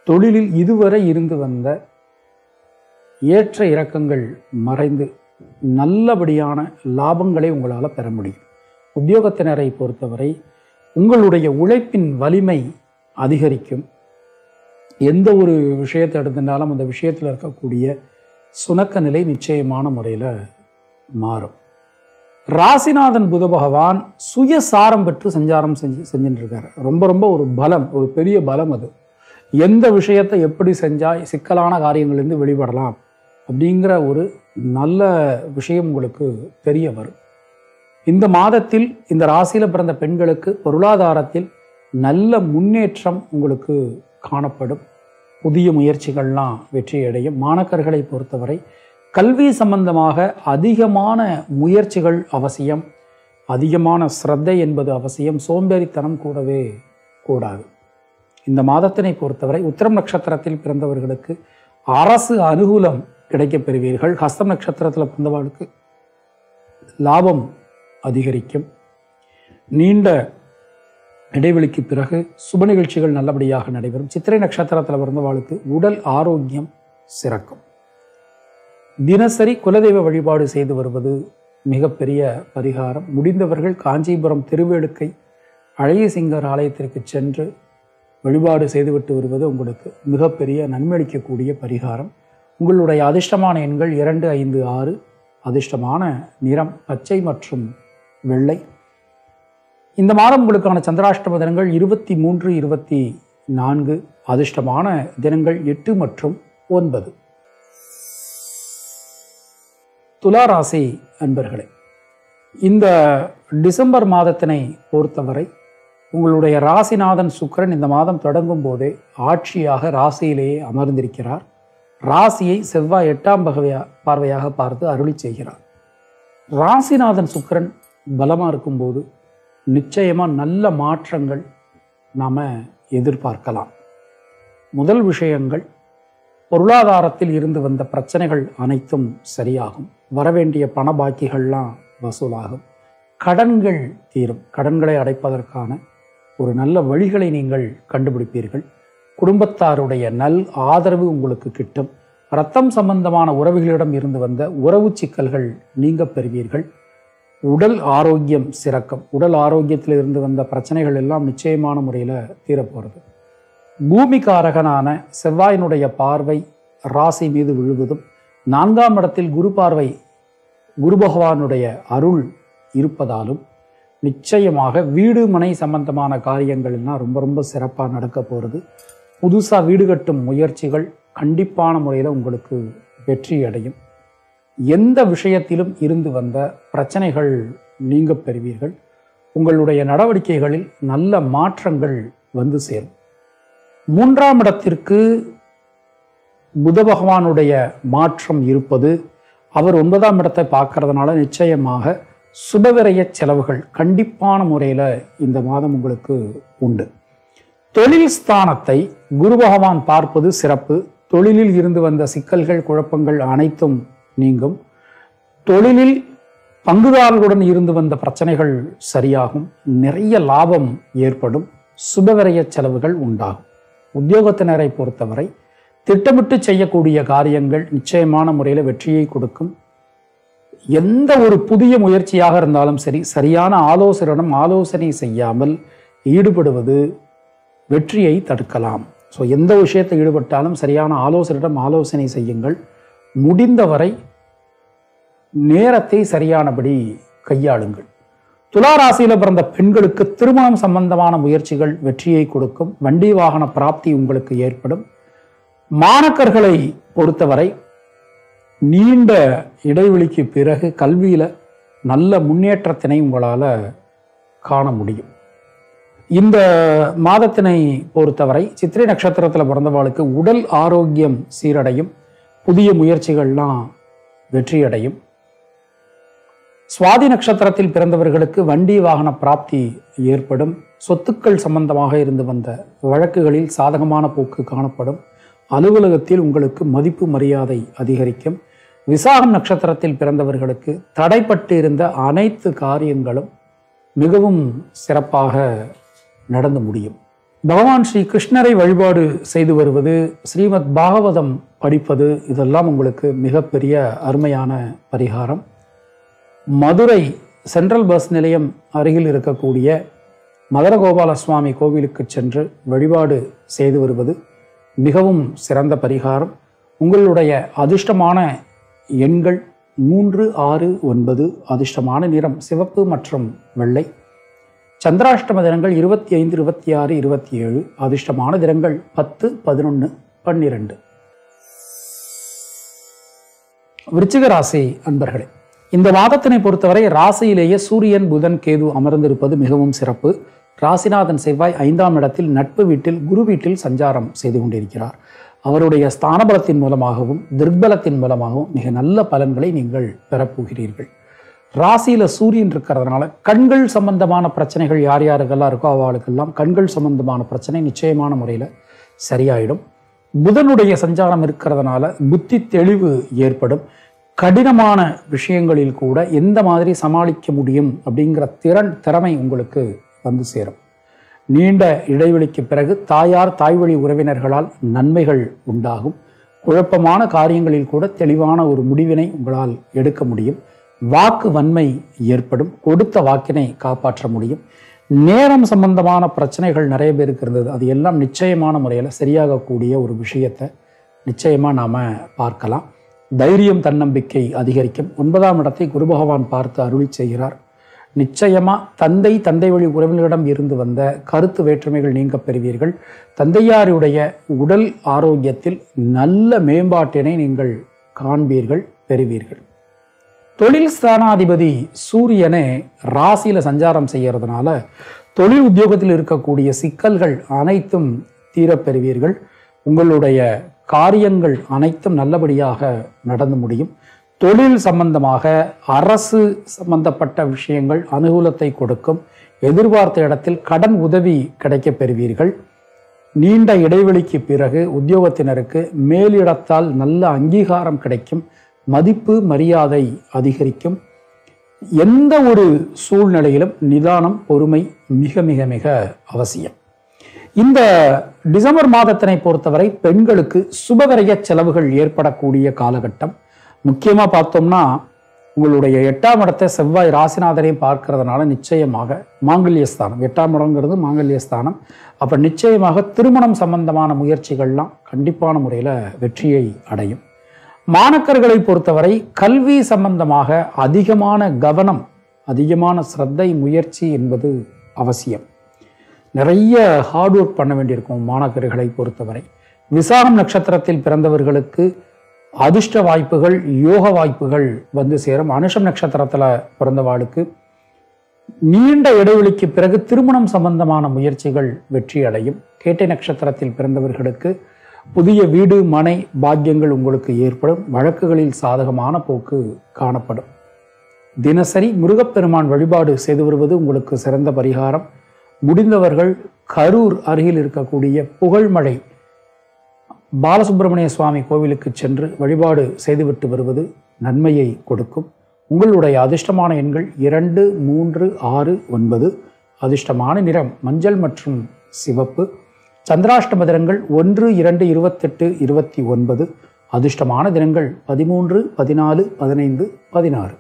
தொழிலில் இதுவரை இருந்து வந்த ஏற்ற இறக்கங்கள் மறைந்து நல்லபடியான லாபங்களை உங்களால் பெற முடியும் உத்தியோகத்தினரை பொறுத்தவரை உங்களுடைய உழைப்பின் வலிமை அதிகரிக்கும் எந்த ஒரு விஷயத்தை எடுத்துட்டாலும் அந்த விஷயத்தில் இருக்கக்கூடிய சுணக்க நிலை நிச்சயமான முறையில் மாறும் ராசிநாதன் புத பகவான் சுயசாரம் பெற்று சஞ்சாரம் செஞ்சு செஞ்சுட்டு இருக்காரு ரொம்ப ரொம்ப ஒரு பலம் ஒரு பெரிய பலம் அது எந்த விஷயத்தை எப்படி செஞ்சால் சிக்கலான காரியங்கள்லேருந்து வெளிப்படலாம் அப்படிங்கிற ஒரு நல்ல விஷயம் உங்களுக்கு தெரிய வரும் இந்த மாதத்தில் இந்த ராசியில் பிறந்த பெண்களுக்கு பொருளாதாரத்தில் நல்ல முன்னேற்றம் உங்களுக்கு காணப்படும் புதிய முயற்சிகள்லாம் வெற்றியடையும் மாணக்கர்களை பொறுத்தவரை கல்வி சம்பந்தமாக அதிகமான முயற்சிகள் அவசியம் அதிகமான ஸ்ரத்தை என்பது அவசியம் சோம்பேறித்தனம் கூடவே கூடாது இந்த மாதத்தினை பொறுத்தவரை உத்திரம் நட்சத்திரத்தில் பிறந்தவர்களுக்கு அரசு அனுகூலம் கிடைக்கப் பெறுவீர்கள் ஹஸ்தம் நட்சத்திரத்தில் பிறந்தவர்களுக்கு லாபம் அதிகரிக்கும் நீண்ட இடைவெளிக்கு பிறகு சுப நிகழ்ச்சிகள் நல்லபடியாக நடைபெறும் சித்திரை நட்சத்திரத்தில் பிறந்தவாளுக்கு உடல் ஆரோக்கியம் சிறக்கும் தினசரி குலதெய்வ வழிபாடு செய்து வருவது மிகப்பெரிய பரிகாரம் முடிந்தவர்கள் காஞ்சிபுரம் திருவேடுக்கை அழகிய சிங்கர் ஆலயத்திற்கு சென்று வழிபாடு செய்துவிட்டு வருவது உங்களுக்கு மிகப்பெரிய நன்மை அளிக்கக்கூடிய பரிகாரம் உங்களுடைய அதிர்ஷ்டமான எண்கள் இரண்டு ஐந்து ஆறு அதிர்ஷ்டமான நிறம் பச்சை மற்றும் வெள்ளை இந்த மாதம் உங்களுக்கான சந்திராஷ்டம தினங்கள் இருபத்தி மூன்று இருபத்தி நான்கு அதிர்ஷ்டமான தினங்கள் எட்டு மற்றும் ஒன்பது துலா ராசி அன்பர்களே இந்த டிசம்பர் மாதத்தினை பொறுத்தவரை உங்களுடைய ராசிநாதன் சுக்கிரன் இந்த மாதம் தொடங்கும் போதே ஆட்சியாக ராசியிலேயே அமர்ந்திருக்கிறார் ராசியை செவ்வாய் எட்டாம் பகவையா பார்வையாக பார்த்து அருளி செய்கிறார் ராசிநாதன் சுக்கிரன் பலமாக இருக்கும்போது நிச்சயமாக நல்ல மாற்றங்கள் நாம் எதிர்பார்க்கலாம் முதல் விஷயங்கள் பொருளாதாரத்தில் இருந்து வந்த பிரச்சனைகள் அனைத்தும் சரியாகும் வரவேண்டிய பண பாக்கிகள்லாம் வசூலாகும் கடன்கள் தீரும் கடன்களை அடைப்பதற்கான ஒரு நல்ல வழிகளை நீங்கள் கண்டுபிடிப்பீர்கள் குடும்பத்தாருடைய நல் ஆதரவு உங்களுக்கு கிட்டும் ரத்தம் சம்பந்தமான உறவுகளிடம் இருந்து வந்த உறவு சிக்கல்கள் நீங்க பெறுவீர்கள் உடல் ஆரோக்கியம் சிறக்கும் உடல் ஆரோக்கியத்தில் இருந்து வந்த பிரச்சனைகள் எல்லாம் நிச்சயமான முறையில் தீரப்போகிறது பூமிகாரகனான செவ்வாயினுடைய பார்வை ராசி மீது விழுவதும் நான்காம் இடத்தில் குரு பார்வை குரு பகவானுடைய அருள் இருப்பதாலும் நிச்சயமாக வீடு மனை சம்பந்தமான காரியங்கள்லாம் ரொம்ப ரொம்ப சிறப்பாக நடக்க போகிறது புதுசாக வீடு கட்டும் முயற்சிகள் கண்டிப்பான முறையில் உங்களுக்கு வெற்றி அடையும் எந்த விஷயத்திலும் இருந்து வந்த பிரச்சனைகள் நீங்க பெறுவீர்கள் உங்களுடைய நடவடிக்கைகளில் நல்ல மாற்றங்கள் வந்து சேரும் மூன்றாம் இடத்திற்கு புத பகவானுடைய மாற்றம் இருப்பது அவர் ஒன்பதாம் இடத்தை பார்க்கறதுனால நிச்சயமாக சுபவிரய செலவுகள் கண்டிப்பான முறையில் இந்த மாதம் உங்களுக்கு உண்டு தொழில் ஸ்தானத்தை குரு பகவான் பார்ப்பது சிறப்பு தொழிலில் இருந்து வந்த சிக்கல்கள் குழப்பங்கள் அனைத்தும் நீங்கும் தொழிலில் பங்குதாரர்களுடன் இருந்து வந்த பிரச்சனைகள் சரியாகும் நிறைய லாபம் ஏற்படும் சுபவிரய செலவுகள் உண்டாகும் உத்தியோகத்தினரை பொறுத்தவரை திட்டமிட்டு செய்யக்கூடிய காரியங்கள் நிச்சயமான முறையில் வெற்றியை கொடுக்கும் எந்த ஒரு புதிய முயற்சியாக இருந்தாலும் சரி சரியான ஆலோசனையிடம் ஆலோசனை செய்யாமல் ஈடுபடுவது வெற்றியை தடுக்கலாம் ஸோ எந்த விஷயத்தை ஈடுபட்டாலும் சரியான ஆலோசனையிடம் ஆலோசனை செய்யுங்கள் முடிந்தவரை நேரத்தை சரியானபடி கையாளுங்கள் துலா ராசியில பிறந்த பெண்களுக்கு திருமணம் சம்பந்தமான முயற்சிகள் வெற்றியை கொடுக்கும் வண்டி வாகன பிராப்தி உங்களுக்கு ஏற்படும் மாணக்கர்களை பொறுத்தவரை நீண்ட இடைவெளிக்கு பிறகு கல்வியில நல்ல முன்னேற்றத்தினை உங்களால காண முடியும் இந்த மாதத்தினை பொறுத்தவரை சித்திரை நட்சத்திரத்தில் பிறந்தவாளுக்கு உடல் ஆரோக்கியம் சீரடையும் புதிய முயற்சிகள்லாம் வெற்றியடையும் சுவாதி நட்சத்திரத்தில் பிறந்தவர்களுக்கு வண்டி வாகன பிராப்தி ஏற்படும் சொத்துக்கள் சம்பந்தமாக இருந்து வந்த வழக்குகளில் சாதகமான போக்கு காணப்படும் அலுவலகத்தில் உங்களுக்கு மதிப்பு மரியாதை அதிகரிக்கும் விசாகம் நட்சத்திரத்தில் பிறந்தவர்களுக்கு தடைப்பட்டு இருந்த அனைத்து காரியங்களும் மிகவும் சிறப்பாக நடந்து முடியும் பகவான் ஸ்ரீ கிருஷ்ணரை வழிபாடு செய்து வருவது ஸ்ரீமத் பாகவதம் படிப்பது இதெல்லாம் உங்களுக்கு மிகப்பெரிய அருமையான பரிகாரம் மதுரை சென்ட்ரல் பஸ் நிலையம் அருகில் இருக்கக்கூடிய மதரகோபால சுவாமி கோவிலுக்கு சென்று வழிபாடு செய்து வருவது மிகவும் சிறந்த பரிகாரம் உங்களுடைய அதிர்ஷ்டமான எண்கள் மூன்று ஆறு ஒன்பது அதிர்ஷ்டமான நிறம் சிவப்பு மற்றும் வெள்ளை சந்திராஷ்டம தினங்கள் இருபத்தி ஐந்து இருபத்தி ஆறு இருபத்தி ஏழு அதிர்ஷ்டமான தினங்கள் பத்து பதினொன்று பன்னிரெண்டு விருச்சிக ராசி அன்பர்களே இந்த மாதத்தினை பொறுத்தவரை ராசியிலேயே சூரியன் புதன் கேது அமர்ந்திருப்பது மிகவும் சிறப்பு ராசிநாதன் செவ்வாய் ஐந்தாம் இடத்தில் நட்பு வீட்டில் குரு வீட்டில் சஞ்சாரம் செய்து கொண்டிருக்கிறார் அவருடைய ஸ்தானபலத்தின் மூலமாகவும் துர்பலத்தின் மூலமாகவும் மிக நல்ல பலன்களை நீங்கள் பெறப்போகிறீர்கள் ராசியில சூரியன் இருக்கிறதுனால கண்கள் சம்பந்தமான பிரச்சனைகள் யார் யாருக்கெல்லாம் இருக்கோ அவளுக்கெல்லாம் கண்கள் சம்பந்தமான பிரச்சனை நிச்சயமான முறையில் சரியாயிடும் புதனுடைய சஞ்சாரம் இருக்கிறதுனால புத்தி தெளிவு ஏற்படும் கடினமான விஷயங்களில் கூட எந்த மாதிரி சமாளிக்க முடியும் அப்படிங்கிற திறன் திறமை உங்களுக்கு வந்து சேரும் நீண்ட இடைவெளிக்கு பிறகு தாயார் தாய்வழி உறவினர்களால் நன்மைகள் உண்டாகும் குழப்பமான காரியங்களில் கூட தெளிவான ஒரு முடிவினை உங்களால் எடுக்க முடியும் வாக்கு வன்மை ஏற்படும் கொடுத்த வாக்கினை காப்பாற்ற முடியும் நேரம் சம்பந்தமான பிரச்சனைகள் நிறைய பேருக்கு இருந்தது அது எல்லாம் நிச்சயமான முறையில் சரியாகக்கூடிய ஒரு விஷயத்தை நிச்சயமாக நாம் பார்க்கலாம் தைரியம் தன்னம்பிக்கை அதிகரிக்கும் ஒன்பதாம் இடத்தை குரு பகவான் பார்த்து அருளி செய்கிறார் நிச்சயமா தந்தை தந்தை வழி உறவினரிடம் இருந்து வந்த கருத்து வேற்றுமைகள் நீங்க பெறுவீர்கள் தந்தையாருடைய உடல் ஆரோக்கியத்தில் நல்ல மேம்பாட்டினை நீங்கள் காண்பீர்கள் பெறுவீர்கள் தொழில் ஸ்தானாதிபதி சூரியனே ராசியில சஞ்சாரம் செய்யறதுனால தொழில் உத்தியோகத்தில் இருக்கக்கூடிய சிக்கல்கள் அனைத்தும் தீரப்பெறுவீர்கள் உங்களுடைய காரியங்கள் அனைத்தும் நல்லபடியாக நடந்து முடியும் தொழில் சம்பந்தமாக அரசு சம்பந்தப்பட்ட விஷயங்கள் அனுகூலத்தை கொடுக்கும் எதிர்பார்த்த இடத்தில் கடன் உதவி கிடைக்கப் பெறுவீர்கள் நீண்ட இடைவெளிக்கு பிறகு உத்தியோகத்தினருக்கு மேலிடத்தால் நல்ல அங்கீகாரம் கிடைக்கும் மதிப்பு மரியாதை அதிகரிக்கும் எந்த ஒரு சூழ்நிலையிலும் நிதானம் பொறுமை மிக மிக மிக அவசியம் இந்த டிசம்பர் மாதத்தினை பொறுத்தவரை பெண்களுக்கு சுபவிரய செலவுகள் ஏற்படக்கூடிய காலகட்டம் முக்கியமா பார்த்தோம்னா உங்களுடைய எட்டாம் இடத்தை செவ்வாய் ராசிநாதனையும் பார்க்கறதுனால நிச்சயமாக மாங்கல்ய ஸ்தானம் எட்டாம் இடங்கிறது மாங்கல்ய ஸ்தானம் அப்ப நிச்சயமாக திருமணம் சம்பந்தமான முயற்சிகள்லாம் கண்டிப்பான முறையில் வெற்றியை அடையும் மாணக்கர்களை பொறுத்தவரை கல்வி சம்பந்தமாக அதிகமான கவனம் அதிகமான சிரத்தை முயற்சி என்பது அவசியம் நிறைய ஹார்ட் ஒர்க் பண்ண வேண்டியிருக்கும் மாணக்கர்களை பொறுத்தவரை விசாகம் நட்சத்திரத்தில் பிறந்தவர்களுக்கு அதிர்ஷ்ட வாய்ப்புகள் யோக வாய்ப்புகள் வந்து சேரும் அனுஷம் நட்சத்திரத்தில் பிறந்தவாளுக்கு நீண்ட இடைவெளிக்கு பிறகு திருமணம் சம்பந்தமான முயற்சிகள் வெற்றி அடையும் கேட்டை நட்சத்திரத்தில் பிறந்தவர்களுக்கு புதிய வீடு மனை பாக்கியங்கள் உங்களுக்கு ஏற்படும் வழக்குகளில் சாதகமான போக்கு காணப்படும் தினசரி முருகப்பெருமான் வழிபாடு செய்து வருவது உங்களுக்கு சிறந்த பரிகாரம் முடிந்தவர்கள் கரூர் அருகில் இருக்கக்கூடிய புகழ்மழை பாலசுப்பிரமணிய சுவாமி கோவிலுக்கு சென்று வழிபாடு செய்துவிட்டு வருவது நன்மையை கொடுக்கும் உங்களுடைய அதிர்ஷ்டமான எண்கள் இரண்டு மூன்று ஆறு ஒன்பது அதிர்ஷ்டமான நிறம் மஞ்சள் மற்றும் சிவப்பு சந்திராஷ்டம தினங்கள் ஒன்று இரண்டு இருபத்தெட்டு இருபத்தி ஒன்பது அதிர்ஷ்டமான தினங்கள் பதிமூன்று பதினாலு பதினைந்து பதினாறு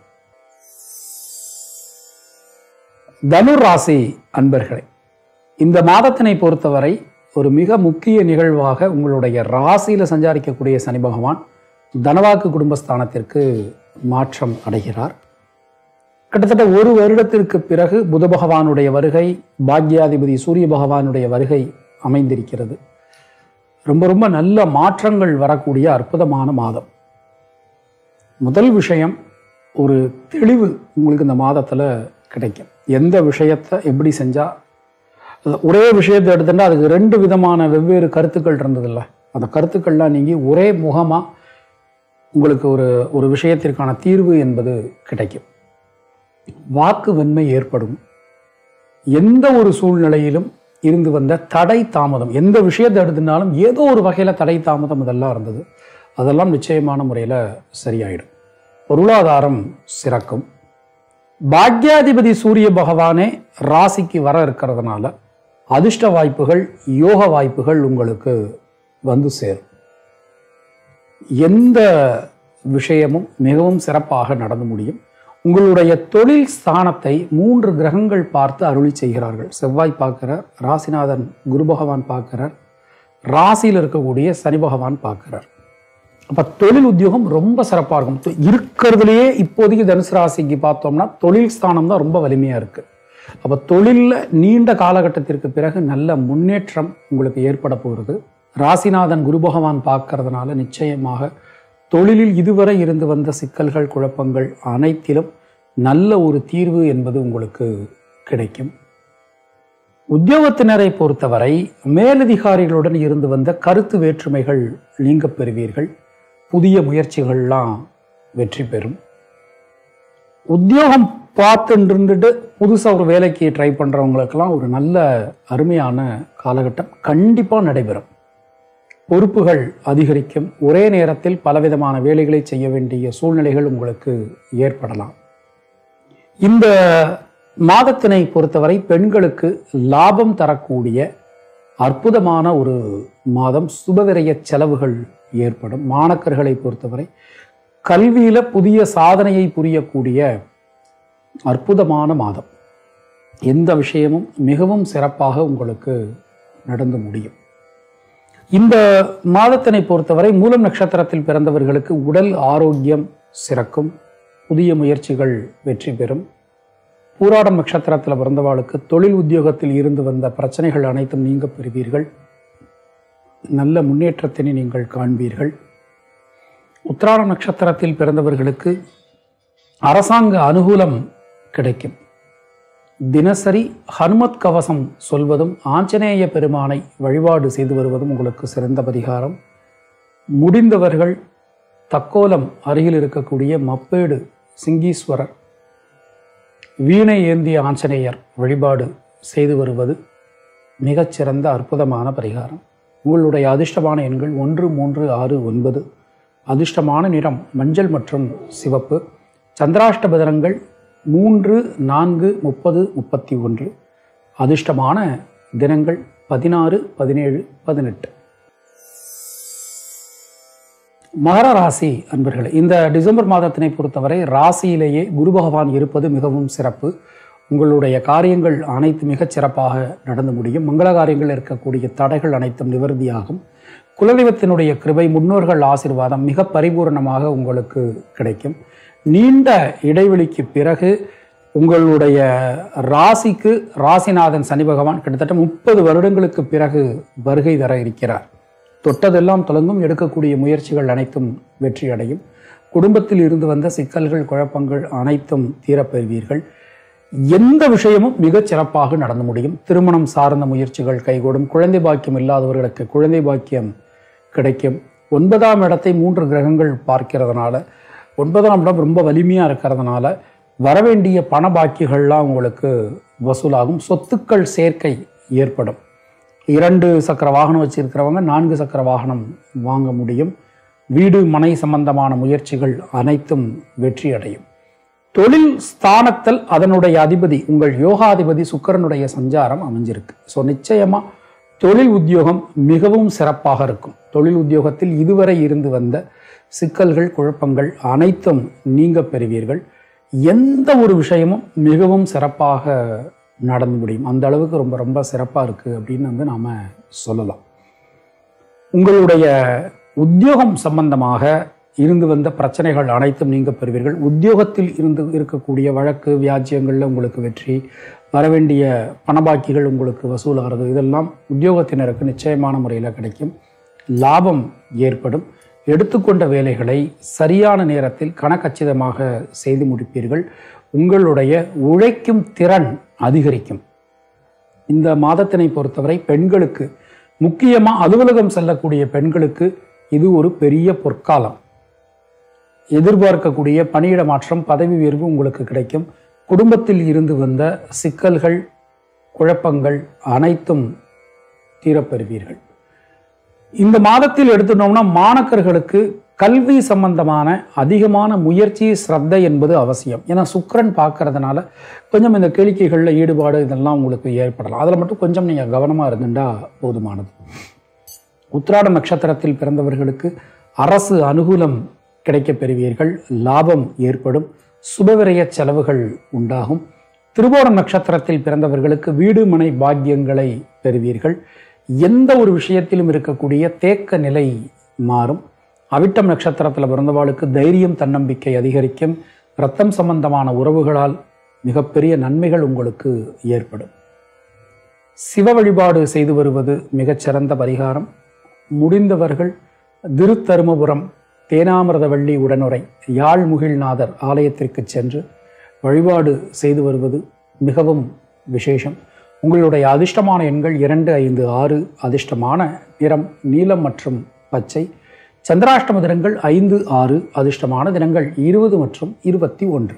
தனுர் ராசி அன்பர்களே இந்த மாதத்தினை பொறுத்தவரை ஒரு மிக முக்கிய நிகழ்வாக உங்களுடைய ராசியில சஞ்சாரிக்கக்கூடிய சனி பகவான் தனவாக்கு குடும்பஸ்தானத்திற்கு மாற்றம் அடைகிறார் கிட்டத்தட்ட ஒரு வருடத்திற்கு பிறகு புத பகவானுடைய வருகை பாக்யாதிபதி சூரிய பகவானுடைய வருகை அமைந்திருக்கிறது ரொம்ப ரொம்ப நல்ல மாற்றங்கள் வரக்கூடிய அற்புதமான மாதம் முதல் விஷயம் ஒரு தெளிவு உங்களுக்கு இந்த மாதத்தில் கிடைக்கும் எந்த விஷயத்தை எப்படி செஞ்சால் ஒரே விஷயத்தை எடுத்துட்டா அதுக்கு ரெண்டு விதமான வெவ்வேறு கருத்துக்கள் இருந்ததில்ல அந்த கருத்துக்கள்லாம் நீங்கி ஒரே முகமாக உங்களுக்கு ஒரு ஒரு விஷயத்திற்கான தீர்வு என்பது கிடைக்கும் வாக்கு வெண்மை ஏற்படும் எந்த ஒரு சூழ்நிலையிலும் இருந்து வந்த தடை தாமதம் எந்த விஷயத்தை எடுத்துனாலும் ஏதோ ஒரு வகையில் தடை தாமதம் இதெல்லாம் இருந்தது அதெல்லாம் நிச்சயமான முறையில் சரியாயிடும் பொருளாதாரம் சிறக்கும் பாக்யாதிபதி சூரிய பகவானே ராசிக்கு வர இருக்கிறதுனால அதிர்ஷ்ட வாய்ப்புகள் யோக வாய்ப்புகள் உங்களுக்கு வந்து சேரும் எந்த விஷயமும் மிகவும் சிறப்பாக நடந்து முடியும் உங்களுடைய தொழில் ஸ்தானத்தை மூன்று கிரகங்கள் பார்த்து அருளி செய்கிறார்கள் செவ்வாய் பார்க்கிறார் ராசிநாதன் குரு பகவான் பார்க்கிறார் ராசியில் இருக்கக்கூடிய சனி பகவான் பார்க்கிறார் அப்ப தொழில் உத்தியோகம் ரொம்ப சிறப்பாக இருக்கும் தொ- இருக்கிறதுலயே இப்போதைக்கு தனுசு ராசிக்கு பார்த்தோம்னா தொழில் ஸ்தானம் தான் ரொம்ப வலிமையா இருக்கு அப்ப தொழில்ல நீண்ட காலகட்டத்திற்கு பிறகு நல்ல முன்னேற்றம் உங்களுக்கு ஏற்பட போகிறது ராசிநாதன் குரு பகவான் பார்க்கறதுனால நிச்சயமாக தொழிலில் இதுவரை இருந்து வந்த சிக்கல்கள் குழப்பங்கள் அனைத்திலும் நல்ல ஒரு தீர்வு என்பது உங்களுக்கு கிடைக்கும் உத்தியோகத்தினரை பொறுத்தவரை மேலதிகாரிகளுடன் இருந்து வந்த கருத்து வேற்றுமைகள் நீங்க பெறுவீர்கள் புதிய முயற்சிகள்லாம் வெற்றி பெறும் உத்தியோகம் பார்த்துட்டு இருந்துட்டு புதுசாக ஒரு வேலைக்கு ட்ரை பண்ணுறவங்களுக்கெல்லாம் ஒரு நல்ல அருமையான காலகட்டம் கண்டிப்பாக நடைபெறும் பொறுப்புகள் அதிகரிக்கும் ஒரே நேரத்தில் பலவிதமான வேலைகளை செய்ய வேண்டிய சூழ்நிலைகள் உங்களுக்கு ஏற்படலாம் இந்த மாதத்தினை பொறுத்தவரை பெண்களுக்கு லாபம் தரக்கூடிய அற்புதமான ஒரு மாதம் சுபவிரய செலவுகள் ஏற்படும் மாணக்கர்களை பொறுத்தவரை கல்வியில புதிய சாதனையை புரியக்கூடிய அற்புதமான மாதம் எந்த விஷயமும் மிகவும் சிறப்பாக உங்களுக்கு நடந்து முடியும் இந்த மாதத்தினை பொறுத்தவரை மூலம் நட்சத்திரத்தில் பிறந்தவர்களுக்கு உடல் ஆரோக்கியம் சிறக்கும் புதிய முயற்சிகள் வெற்றி பெறும் பூராடம் நட்சத்திரத்தில் பிறந்தவாளுக்கு தொழில் உத்தியோகத்தில் இருந்து வந்த பிரச்சனைகள் அனைத்தும் நீங்க பெறுவீர்கள் நல்ல முன்னேற்றத்தினை நீங்கள் காண்பீர்கள் உத்திராட நட்சத்திரத்தில் பிறந்தவர்களுக்கு அரசாங்க அனுகூலம் கிடைக்கும் தினசரி ஹனுமத் கவசம் சொல்வதும் ஆஞ்சநேய பெருமானை வழிபாடு செய்து வருவதும் உங்களுக்கு சிறந்த பரிகாரம் முடிந்தவர்கள் தக்கோலம் அருகில் இருக்கக்கூடிய மப்பேடு சிங்கீஸ்வரர் வீணை ஏந்திய ஆஞ்சநேயர் வழிபாடு செய்து வருவது மிகச்சிறந்த அற்புதமான பரிகாரம் உங்களுடைய அதிர்ஷ்டமான எண்கள் ஒன்று மூன்று ஆறு ஒன்பது அதிர்ஷ்டமான நிறம் மஞ்சள் மற்றும் சிவப்பு சந்திராஷ்டபதனங்கள் மூன்று நான்கு முப்பது முப்பத்தி ஒன்று அதிர்ஷ்டமான தினங்கள் பதினாறு பதினேழு பதினெட்டு மகர ராசி அன்பர்களே இந்த டிசம்பர் மாதத்தினை பொறுத்தவரை ராசியிலேயே குரு பகவான் இருப்பது மிகவும் சிறப்பு உங்களுடைய காரியங்கள் அனைத்து மிகச் சிறப்பாக நடந்து முடியும் மங்கள காரியங்கள் இருக்கக்கூடிய தடைகள் அனைத்தும் நிவர்த்தியாகும் குலதெய்வத்தினுடைய கிருபை முன்னோர்கள் ஆசீர்வாதம் மிக பரிபூரணமாக உங்களுக்கு கிடைக்கும் நீண்ட இடைவெளிக்கு பிறகு உங்களுடைய ராசிக்கு ராசிநாதன் சனி பகவான் கிட்டத்தட்ட முப்பது வருடங்களுக்கு பிறகு வருகை தர இருக்கிறார் தொட்டதெல்லாம் தொடங்கும் எடுக்கக்கூடிய முயற்சிகள் அனைத்தும் வெற்றி அடையும் குடும்பத்தில் இருந்து வந்த சிக்கல்கள் குழப்பங்கள் அனைத்தும் தீரப்பெறுவீர்கள் எந்த விஷயமும் மிகச் சிறப்பாக நடந்து முடியும் திருமணம் சார்ந்த முயற்சிகள் கைகூடும் குழந்தை பாக்கியம் இல்லாதவர்களுக்கு குழந்தை பாக்கியம் கிடைக்கும் ஒன்பதாம் இடத்தை மூன்று கிரகங்கள் பார்க்கிறதுனால ஒன்பதாம் இடம் ரொம்ப வலிமையாக இருக்கிறதுனால வரவேண்டிய பண பாக்கியங்கள்லாம் உங்களுக்கு வசூலாகும் சொத்துக்கள் சேர்க்கை ஏற்படும் இரண்டு சக்கர வாகனம் வச்சிருக்கிறவங்க நான்கு சக்கர வாகனம் வாங்க முடியும் வீடு மனை சம்பந்தமான முயற்சிகள் அனைத்தும் வெற்றி அடையும் தொழில் ஸ்தானத்தில் அதனுடைய அதிபதி உங்கள் யோகாதிபதி சுக்கிரனுடைய சஞ்சாரம் அமைஞ்சிருக்கு ஸோ நிச்சயமா தொழில் உத்தியோகம் மிகவும் சிறப்பாக இருக்கும் தொழில் உத்தியோகத்தில் இதுவரை இருந்து வந்த சிக்கல்கள் குழப்பங்கள் அனைத்தும் நீங்க பெறுவீர்கள் எந்த ஒரு விஷயமும் மிகவும் சிறப்பாக நடந்து முடியும் அந்த அளவுக்கு ரொம்ப ரொம்ப சிறப்பாக இருக்குது அப்படின்னு வந்து நாம் சொல்லலாம் உங்களுடைய உத்தியோகம் சம்பந்தமாக இருந்து வந்த பிரச்சனைகள் அனைத்தும் நீங்க பெறுவீர்கள் உத்தியோகத்தில் இருந்து இருக்கக்கூடிய வழக்கு வியாஜ்யங்களில் உங்களுக்கு வெற்றி வரவேண்டிய பணபாக்கிகள் உங்களுக்கு வசூலாகிறது இதெல்லாம் உத்தியோகத்தினருக்கு நிச்சயமான முறையில் கிடைக்கும் லாபம் ஏற்படும் எடுத்துக்கொண்ட வேலைகளை சரியான நேரத்தில் கணக்கச்சிதமாக செய்து முடிப்பீர்கள் உங்களுடைய உழைக்கும் திறன் அதிகரிக்கும் இந்த மாதத்தினை பொறுத்தவரை பெண்களுக்கு முக்கியமாக அலுவலகம் செல்லக்கூடிய பெண்களுக்கு இது ஒரு பெரிய பொற்காலம் எதிர்பார்க்கக்கூடிய பணியிட மாற்றம் பதவி உயர்வு உங்களுக்கு கிடைக்கும் குடும்பத்தில் இருந்து வந்த சிக்கல்கள் குழப்பங்கள் அனைத்தும் தீரப்பெறுவீர்கள் இந்த மாதத்தில் எடுத்துட்டோம்னா மாணக்கர்களுக்கு கல்வி சம்பந்தமான அதிகமான முயற்சி ஸ்ரத்தை என்பது அவசியம் ஏன்னா சுக்கிரன் பார்க்கறதுனால கொஞ்சம் இந்த கேளிக்கைகளில் ஈடுபாடு இதெல்லாம் உங்களுக்கு ஏற்படலாம் அதில் மட்டும் கொஞ்சம் நீங்கள் கவனமாக இருந்துட்டா போதுமானது உத்திராட நட்சத்திரத்தில் பிறந்தவர்களுக்கு அரசு அனுகூலம் கிடைக்கப் பெறுவீர்கள் லாபம் ஏற்படும் சுபவிரய செலவுகள் உண்டாகும் திருவோண நட்சத்திரத்தில் பிறந்தவர்களுக்கு வீடு மனை பாக்கியங்களை பெறுவீர்கள் எந்த ஒரு விஷயத்திலும் இருக்கக்கூடிய தேக்க நிலை மாறும் அவிட்டம் நட்சத்திரத்தில் பிறந்தவாளுக்கு தைரியம் தன்னம்பிக்கை அதிகரிக்கும் இரத்தம் சம்பந்தமான உறவுகளால் மிகப்பெரிய நன்மைகள் உங்களுக்கு ஏற்படும் சிவ வழிபாடு செய்து வருவது மிகச்சிறந்த பரிகாரம் முடிந்தவர்கள் திருத்தருமபுரம் தேனாமிரதவள்ளி உடனுரை யாழ்முகில்நாதர் ஆலயத்திற்கு சென்று வழிபாடு செய்து வருவது மிகவும் விசேஷம் உங்களுடைய அதிர்ஷ்டமான எண்கள் இரண்டு ஐந்து ஆறு அதிர்ஷ்டமான நிறம் நீலம் மற்றும் பச்சை சந்திராஷ்டம தினங்கள் ஐந்து ஆறு அதிர்ஷ்டமான தினங்கள் இருபது மற்றும் இருபத்தி ஒன்று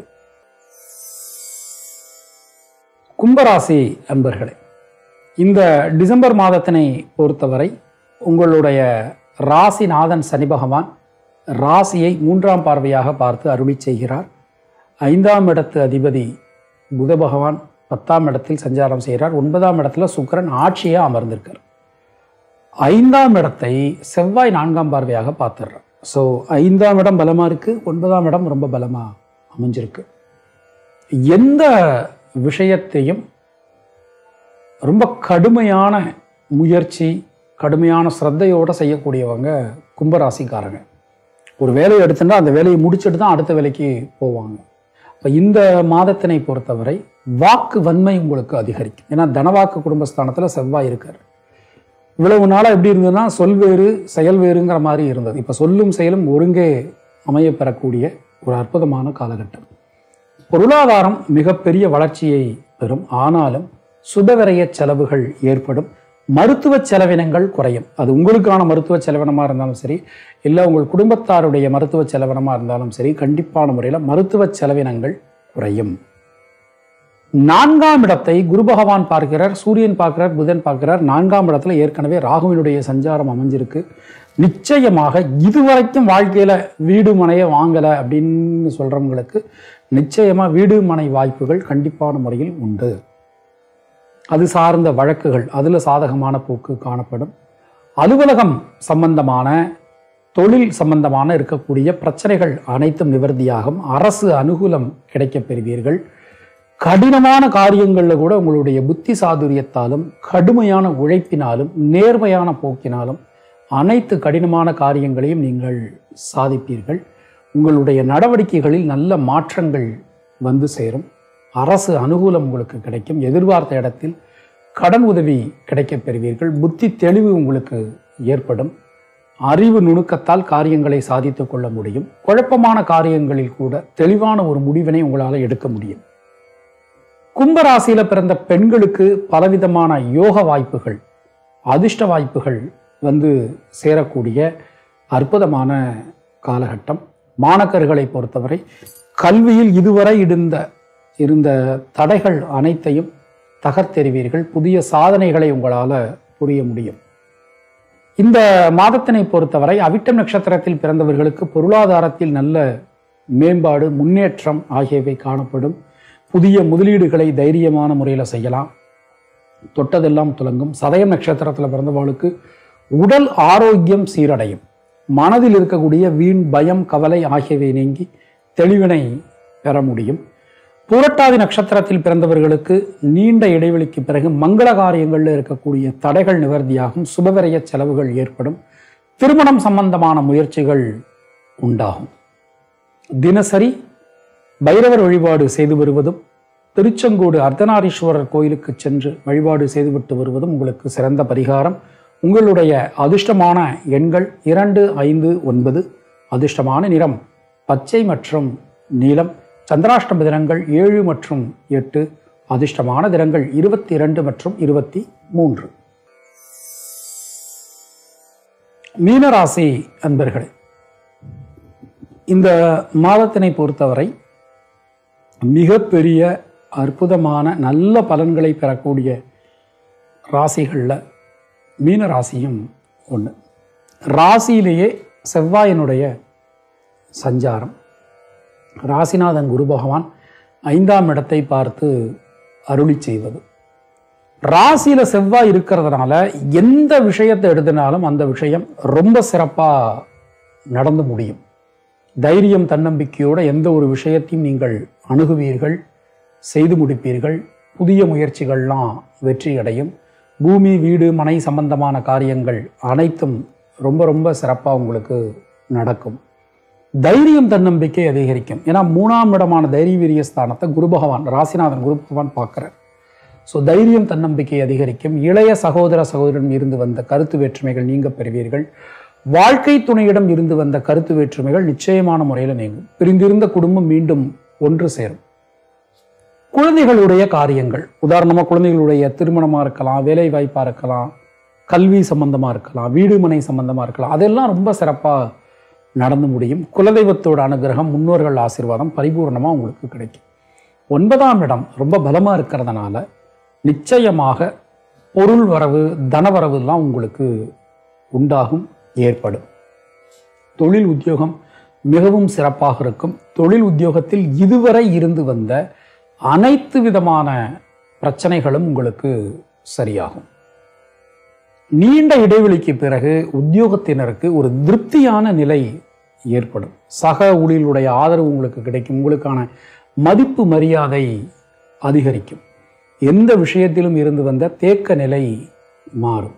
கும்பராசி அன்பர்களே இந்த டிசம்பர் மாதத்தினை பொறுத்தவரை உங்களுடைய ராசிநாதன் சனி பகவான் ராசியை மூன்றாம் பார்வையாக பார்த்து அருளி செய்கிறார் ஐந்தாம் இடத்து அதிபதி புத பகவான் பத்தாம் இடத்தில் சஞ்சாரம் செய்கிறார் ஒன்பதாம் இடத்துல சுக்கிரன் ஆட்சியே அமர்ந்திருக்கார் ஐந்தாம் இடத்தை செவ்வாய் நான்காம் பார்வையாக பார்த்துடுறார் ஸோ ஐந்தாம் இடம் பலமாக இருக்கு ஒன்பதாம் இடம் ரொம்ப பலமாக அமைஞ்சிருக்கு எந்த விஷயத்தையும் ரொம்ப கடுமையான முயற்சி கடுமையான ஸ்ரத்தையோடு செய்யக்கூடியவங்க கும்பராசிக்காரங்க ஒரு வேலையை எடுத்துட்டா அந்த வேலையை முடிச்சுட்டு தான் அடுத்த வேலைக்கு போவாங்க இப்போ இந்த மாதத்தினை பொறுத்தவரை வாக்கு வன்மை உங்களுக்கு அதிகரிக்கும் ஏன்னா தனவாக்கு குடும்பஸ்தானத்தில் செவ்வாய் இருக்கார் இவ்வளவு நாளாக எப்படி இருந்ததுன்னா சொல் வேறு செயல் வேறுங்கிற மாதிரி இருந்தது இப்போ சொல்லும் செயலும் ஒருங்கே அமைய பெறக்கூடிய ஒரு அற்புதமான காலகட்டம் பொருளாதாரம் மிகப்பெரிய வளர்ச்சியை பெறும் ஆனாலும் சுபவிரய செலவுகள் ஏற்படும் மருத்துவ செலவினங்கள் குறையும் அது உங்களுக்கான மருத்துவ செலவினமாக இருந்தாலும் சரி இல்லை உங்கள் குடும்பத்தாருடைய மருத்துவ செலவினமாக இருந்தாலும் சரி கண்டிப்பான முறையில் மருத்துவ செலவினங்கள் குறையும் நான்காம் இடத்தை குரு பகவான் பார்க்கிறார் சூரியன் பார்க்கிறார் புதன் பார்க்கிறார் நான்காம் இடத்துல ஏற்கனவே ராகுவினுடைய சஞ்சாரம் அமைஞ்சிருக்கு நிச்சயமாக இதுவரைக்கும் வாழ்க்கையில வீடு மனையை வாங்கல அப்படின்னு சொல்றவங்களுக்கு நிச்சயமா வீடு மனை வாய்ப்புகள் கண்டிப்பான முறையில் உண்டு அது சார்ந்த வழக்குகள் அதுல சாதகமான போக்கு காணப்படும் அலுவலகம் சம்பந்தமான தொழில் சம்பந்தமான இருக்கக்கூடிய பிரச்சனைகள் அனைத்தும் நிவர்த்தியாகும் அரசு அனுகூலம் கிடைக்கப் பெறுவீர்கள் கடினமான காரியங்களில் கூட உங்களுடைய புத்தி சாதுரியத்தாலும் கடுமையான உழைப்பினாலும் நேர்மையான போக்கினாலும் அனைத்து கடினமான காரியங்களையும் நீங்கள் சாதிப்பீர்கள் உங்களுடைய நடவடிக்கைகளில் நல்ல மாற்றங்கள் வந்து சேரும் அரசு அனுகூலம் உங்களுக்கு கிடைக்கும் எதிர்பார்த்த இடத்தில் கடன் உதவி கிடைக்கப் பெறுவீர்கள் புத்தி தெளிவு உங்களுக்கு ஏற்படும் அறிவு நுணுக்கத்தால் காரியங்களை சாதித்துக் கொள்ள முடியும் குழப்பமான காரியங்களில் கூட தெளிவான ஒரு முடிவினை உங்களால் எடுக்க முடியும் கும்பராசியில பிறந்த பெண்களுக்கு பலவிதமான யோக வாய்ப்புகள் அதிர்ஷ்ட வாய்ப்புகள் வந்து சேரக்கூடிய அற்புதமான காலகட்டம் மாணக்கர்களை பொறுத்தவரை கல்வியில் இதுவரை இருந்த இருந்த தடைகள் அனைத்தையும் தகர்த்தெறிவீர்கள் புதிய சாதனைகளை உங்களால் புரிய முடியும் இந்த மாதத்தினை பொறுத்தவரை அவிட்டம் நட்சத்திரத்தில் பிறந்தவர்களுக்கு பொருளாதாரத்தில் நல்ல மேம்பாடு முன்னேற்றம் ஆகியவை காணப்படும் புதிய முதலீடுகளை தைரியமான முறையில் செய்யலாம் தொட்டதெல்லாம் துலங்கும் சதயம் நட்சத்திரத்தில் பிறந்தவர்களுக்கு உடல் ஆரோக்கியம் சீரடையும் மனதில் இருக்கக்கூடிய வீண் பயம் கவலை ஆகியவை நீங்கி தெளிவினை பெற முடியும் பூரட்டாதி நட்சத்திரத்தில் பிறந்தவர்களுக்கு நீண்ட இடைவெளிக்கு பிறகு மங்கள காரியங்களில் இருக்கக்கூடிய தடைகள் நிவர்த்தியாகும் சுபவிரய செலவுகள் ஏற்படும் திருமணம் சம்பந்தமான முயற்சிகள் உண்டாகும் தினசரி பைரவர் வழிபாடு செய்து வருவதும் திருச்செங்கோடு அர்த்தநாரீஸ்வரர் கோயிலுக்கு சென்று வழிபாடு செய்துவிட்டு வருவதும் உங்களுக்கு சிறந்த பரிகாரம் உங்களுடைய அதிர்ஷ்டமான எண்கள் இரண்டு ஐந்து ஒன்பது அதிர்ஷ்டமான நிறம் பச்சை மற்றும் நீலம் சந்திராஷ்டம தினங்கள் ஏழு மற்றும் எட்டு அதிர்ஷ்டமான தினங்கள் இருபத்தி இரண்டு மற்றும் இருபத்தி மூன்று மீனராசி அன்பர்களே இந்த மாதத்தினை பொறுத்தவரை மிகப்பெரிய அற்புதமான நல்ல பலன்களை பெறக்கூடிய ராசிகளில் மீன ராசியும் ஒன்று ராசியிலேயே செவ்வாயினுடைய சஞ்சாரம் ராசிநாதன் குரு பகவான் ஐந்தாம் இடத்தை பார்த்து அருளி செய்வது ராசியில செவ்வாய் இருக்கிறதுனால எந்த விஷயத்தை எடுத்தினாலும் அந்த விஷயம் ரொம்ப சிறப்பா நடந்து முடியும் தைரியம் தன்னம்பிக்கையோட எந்த ஒரு விஷயத்தையும் நீங்கள் அணுகுவீர்கள் செய்து முடிப்பீர்கள் புதிய முயற்சிகள்லாம் வெற்றி அடையும் பூமி வீடு மனை சம்பந்தமான காரியங்கள் அனைத்தும் ரொம்ப ரொம்ப சிறப்பாக உங்களுக்கு நடக்கும் தைரியம் தன்னம்பிக்கை அதிகரிக்கும் ஏன்னா மூணாம் இடமான தைரிய வீரிய ஸ்தானத்தை குரு பகவான் ராசிநாதன் குரு பகவான் பார்க்குறார் ஸோ தைரியம் தன்னம்பிக்கை அதிகரிக்கும் இளைய சகோதர சகோதரன் இருந்து வந்த கருத்து வேற்றுமைகள் நீங்க பெறுவீர்கள் வாழ்க்கை துணையிடம் இருந்து வந்த கருத்து வேற்றுமைகள் நிச்சயமான முறையில் நீங்கும் பிரிந்திருந்த குடும்பம் மீண்டும் ஒன்று சேரும் குழந்தைகளுடைய காரியங்கள் உதாரணமாக குழந்தைகளுடைய திருமணமாக இருக்கலாம் வேலை வாய்ப்பாக இருக்கலாம் கல்வி சம்பந்தமாக இருக்கலாம் வீடு மனை சம்பந்தமாக இருக்கலாம் அதெல்லாம் ரொம்ப சிறப்பாக நடந்து முடியும் குலதெய்வத்தோட அனுகிரகம் முன்னோர்கள் ஆசீர்வாதம் பரிபூர்ணமாக உங்களுக்கு கிடைக்கும் ஒன்பதாம் இடம் ரொம்ப பலமாக இருக்கிறதுனால நிச்சயமாக பொருள் வரவு தனவரவுலாம் உங்களுக்கு உண்டாகும் ஏற்படும் தொழில் உத்தியோகம் மிகவும் சிறப்பாக இருக்கும் தொழில் உத்தியோகத்தில் இதுவரை இருந்து வந்த அனைத்து விதமான பிரச்சனைகளும் உங்களுக்கு சரியாகும் நீண்ட இடைவெளிக்கு பிறகு உத்தியோகத்தினருக்கு ஒரு திருப்தியான நிலை ஏற்படும் சக ஊழியர்களுடைய ஆதரவு உங்களுக்கு கிடைக்கும் உங்களுக்கான மதிப்பு மரியாதை அதிகரிக்கும் எந்த விஷயத்திலும் இருந்து வந்த தேக்க நிலை மாறும்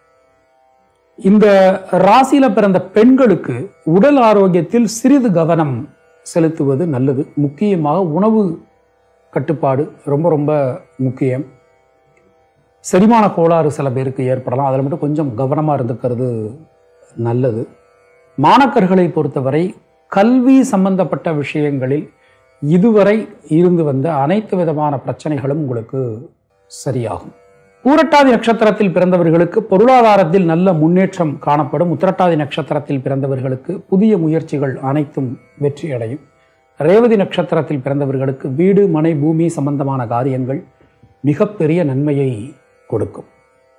இந்த ராசியில பிறந்த பெண்களுக்கு உடல் ஆரோக்கியத்தில் சிறிது கவனம் செலுத்துவது நல்லது முக்கியமாக உணவு கட்டுப்பாடு ரொம்ப ரொம்ப முக்கியம் செரிமான கோளாறு சில பேருக்கு ஏற்படலாம் அதில் மட்டும் கொஞ்சம் கவனமாக இருந்துக்கிறது நல்லது மாணக்கர்களை பொறுத்தவரை கல்வி சம்பந்தப்பட்ட விஷயங்களில் இதுவரை இருந்து வந்த அனைத்து விதமான பிரச்சனைகளும் உங்களுக்கு சரியாகும் பூரட்டாதி நட்சத்திரத்தில் பிறந்தவர்களுக்கு பொருளாதாரத்தில் நல்ல முன்னேற்றம் காணப்படும் உத்திரட்டாதி நட்சத்திரத்தில் பிறந்தவர்களுக்கு புதிய முயற்சிகள் அனைத்தும் வெற்றி அடையும் ரேவதி நட்சத்திரத்தில் பிறந்தவர்களுக்கு வீடு மனை பூமி சம்பந்தமான காரியங்கள் மிகப்பெரிய நன்மையை கொடுக்கும்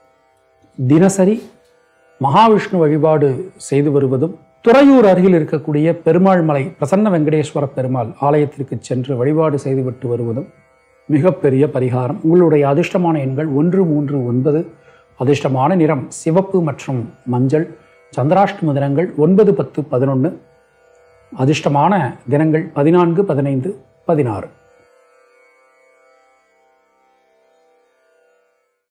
தினசரி மகாவிஷ்ணு வழிபாடு செய்து வருவதும் துறையூர் அருகில் இருக்கக்கூடிய பெருமாள் மலை பிரசன்ன வெங்கடேஸ்வர பெருமாள் ஆலயத்திற்கு சென்று வழிபாடு செய்துவிட்டு வருவதும் மிகப்பெரிய பரிகாரம் உங்களுடைய அதிர்ஷ்டமான எண்கள் ஒன்று மூன்று ஒன்பது அதிர்ஷ்டமான நிறம் சிவப்பு மற்றும் மஞ்சள் சந்திராஷ்டம தினங்கள் ஒன்பது பத்து பதினொன்று அதிர்ஷ்டமான தினங்கள் பதினான்கு பதினைந்து பதினாறு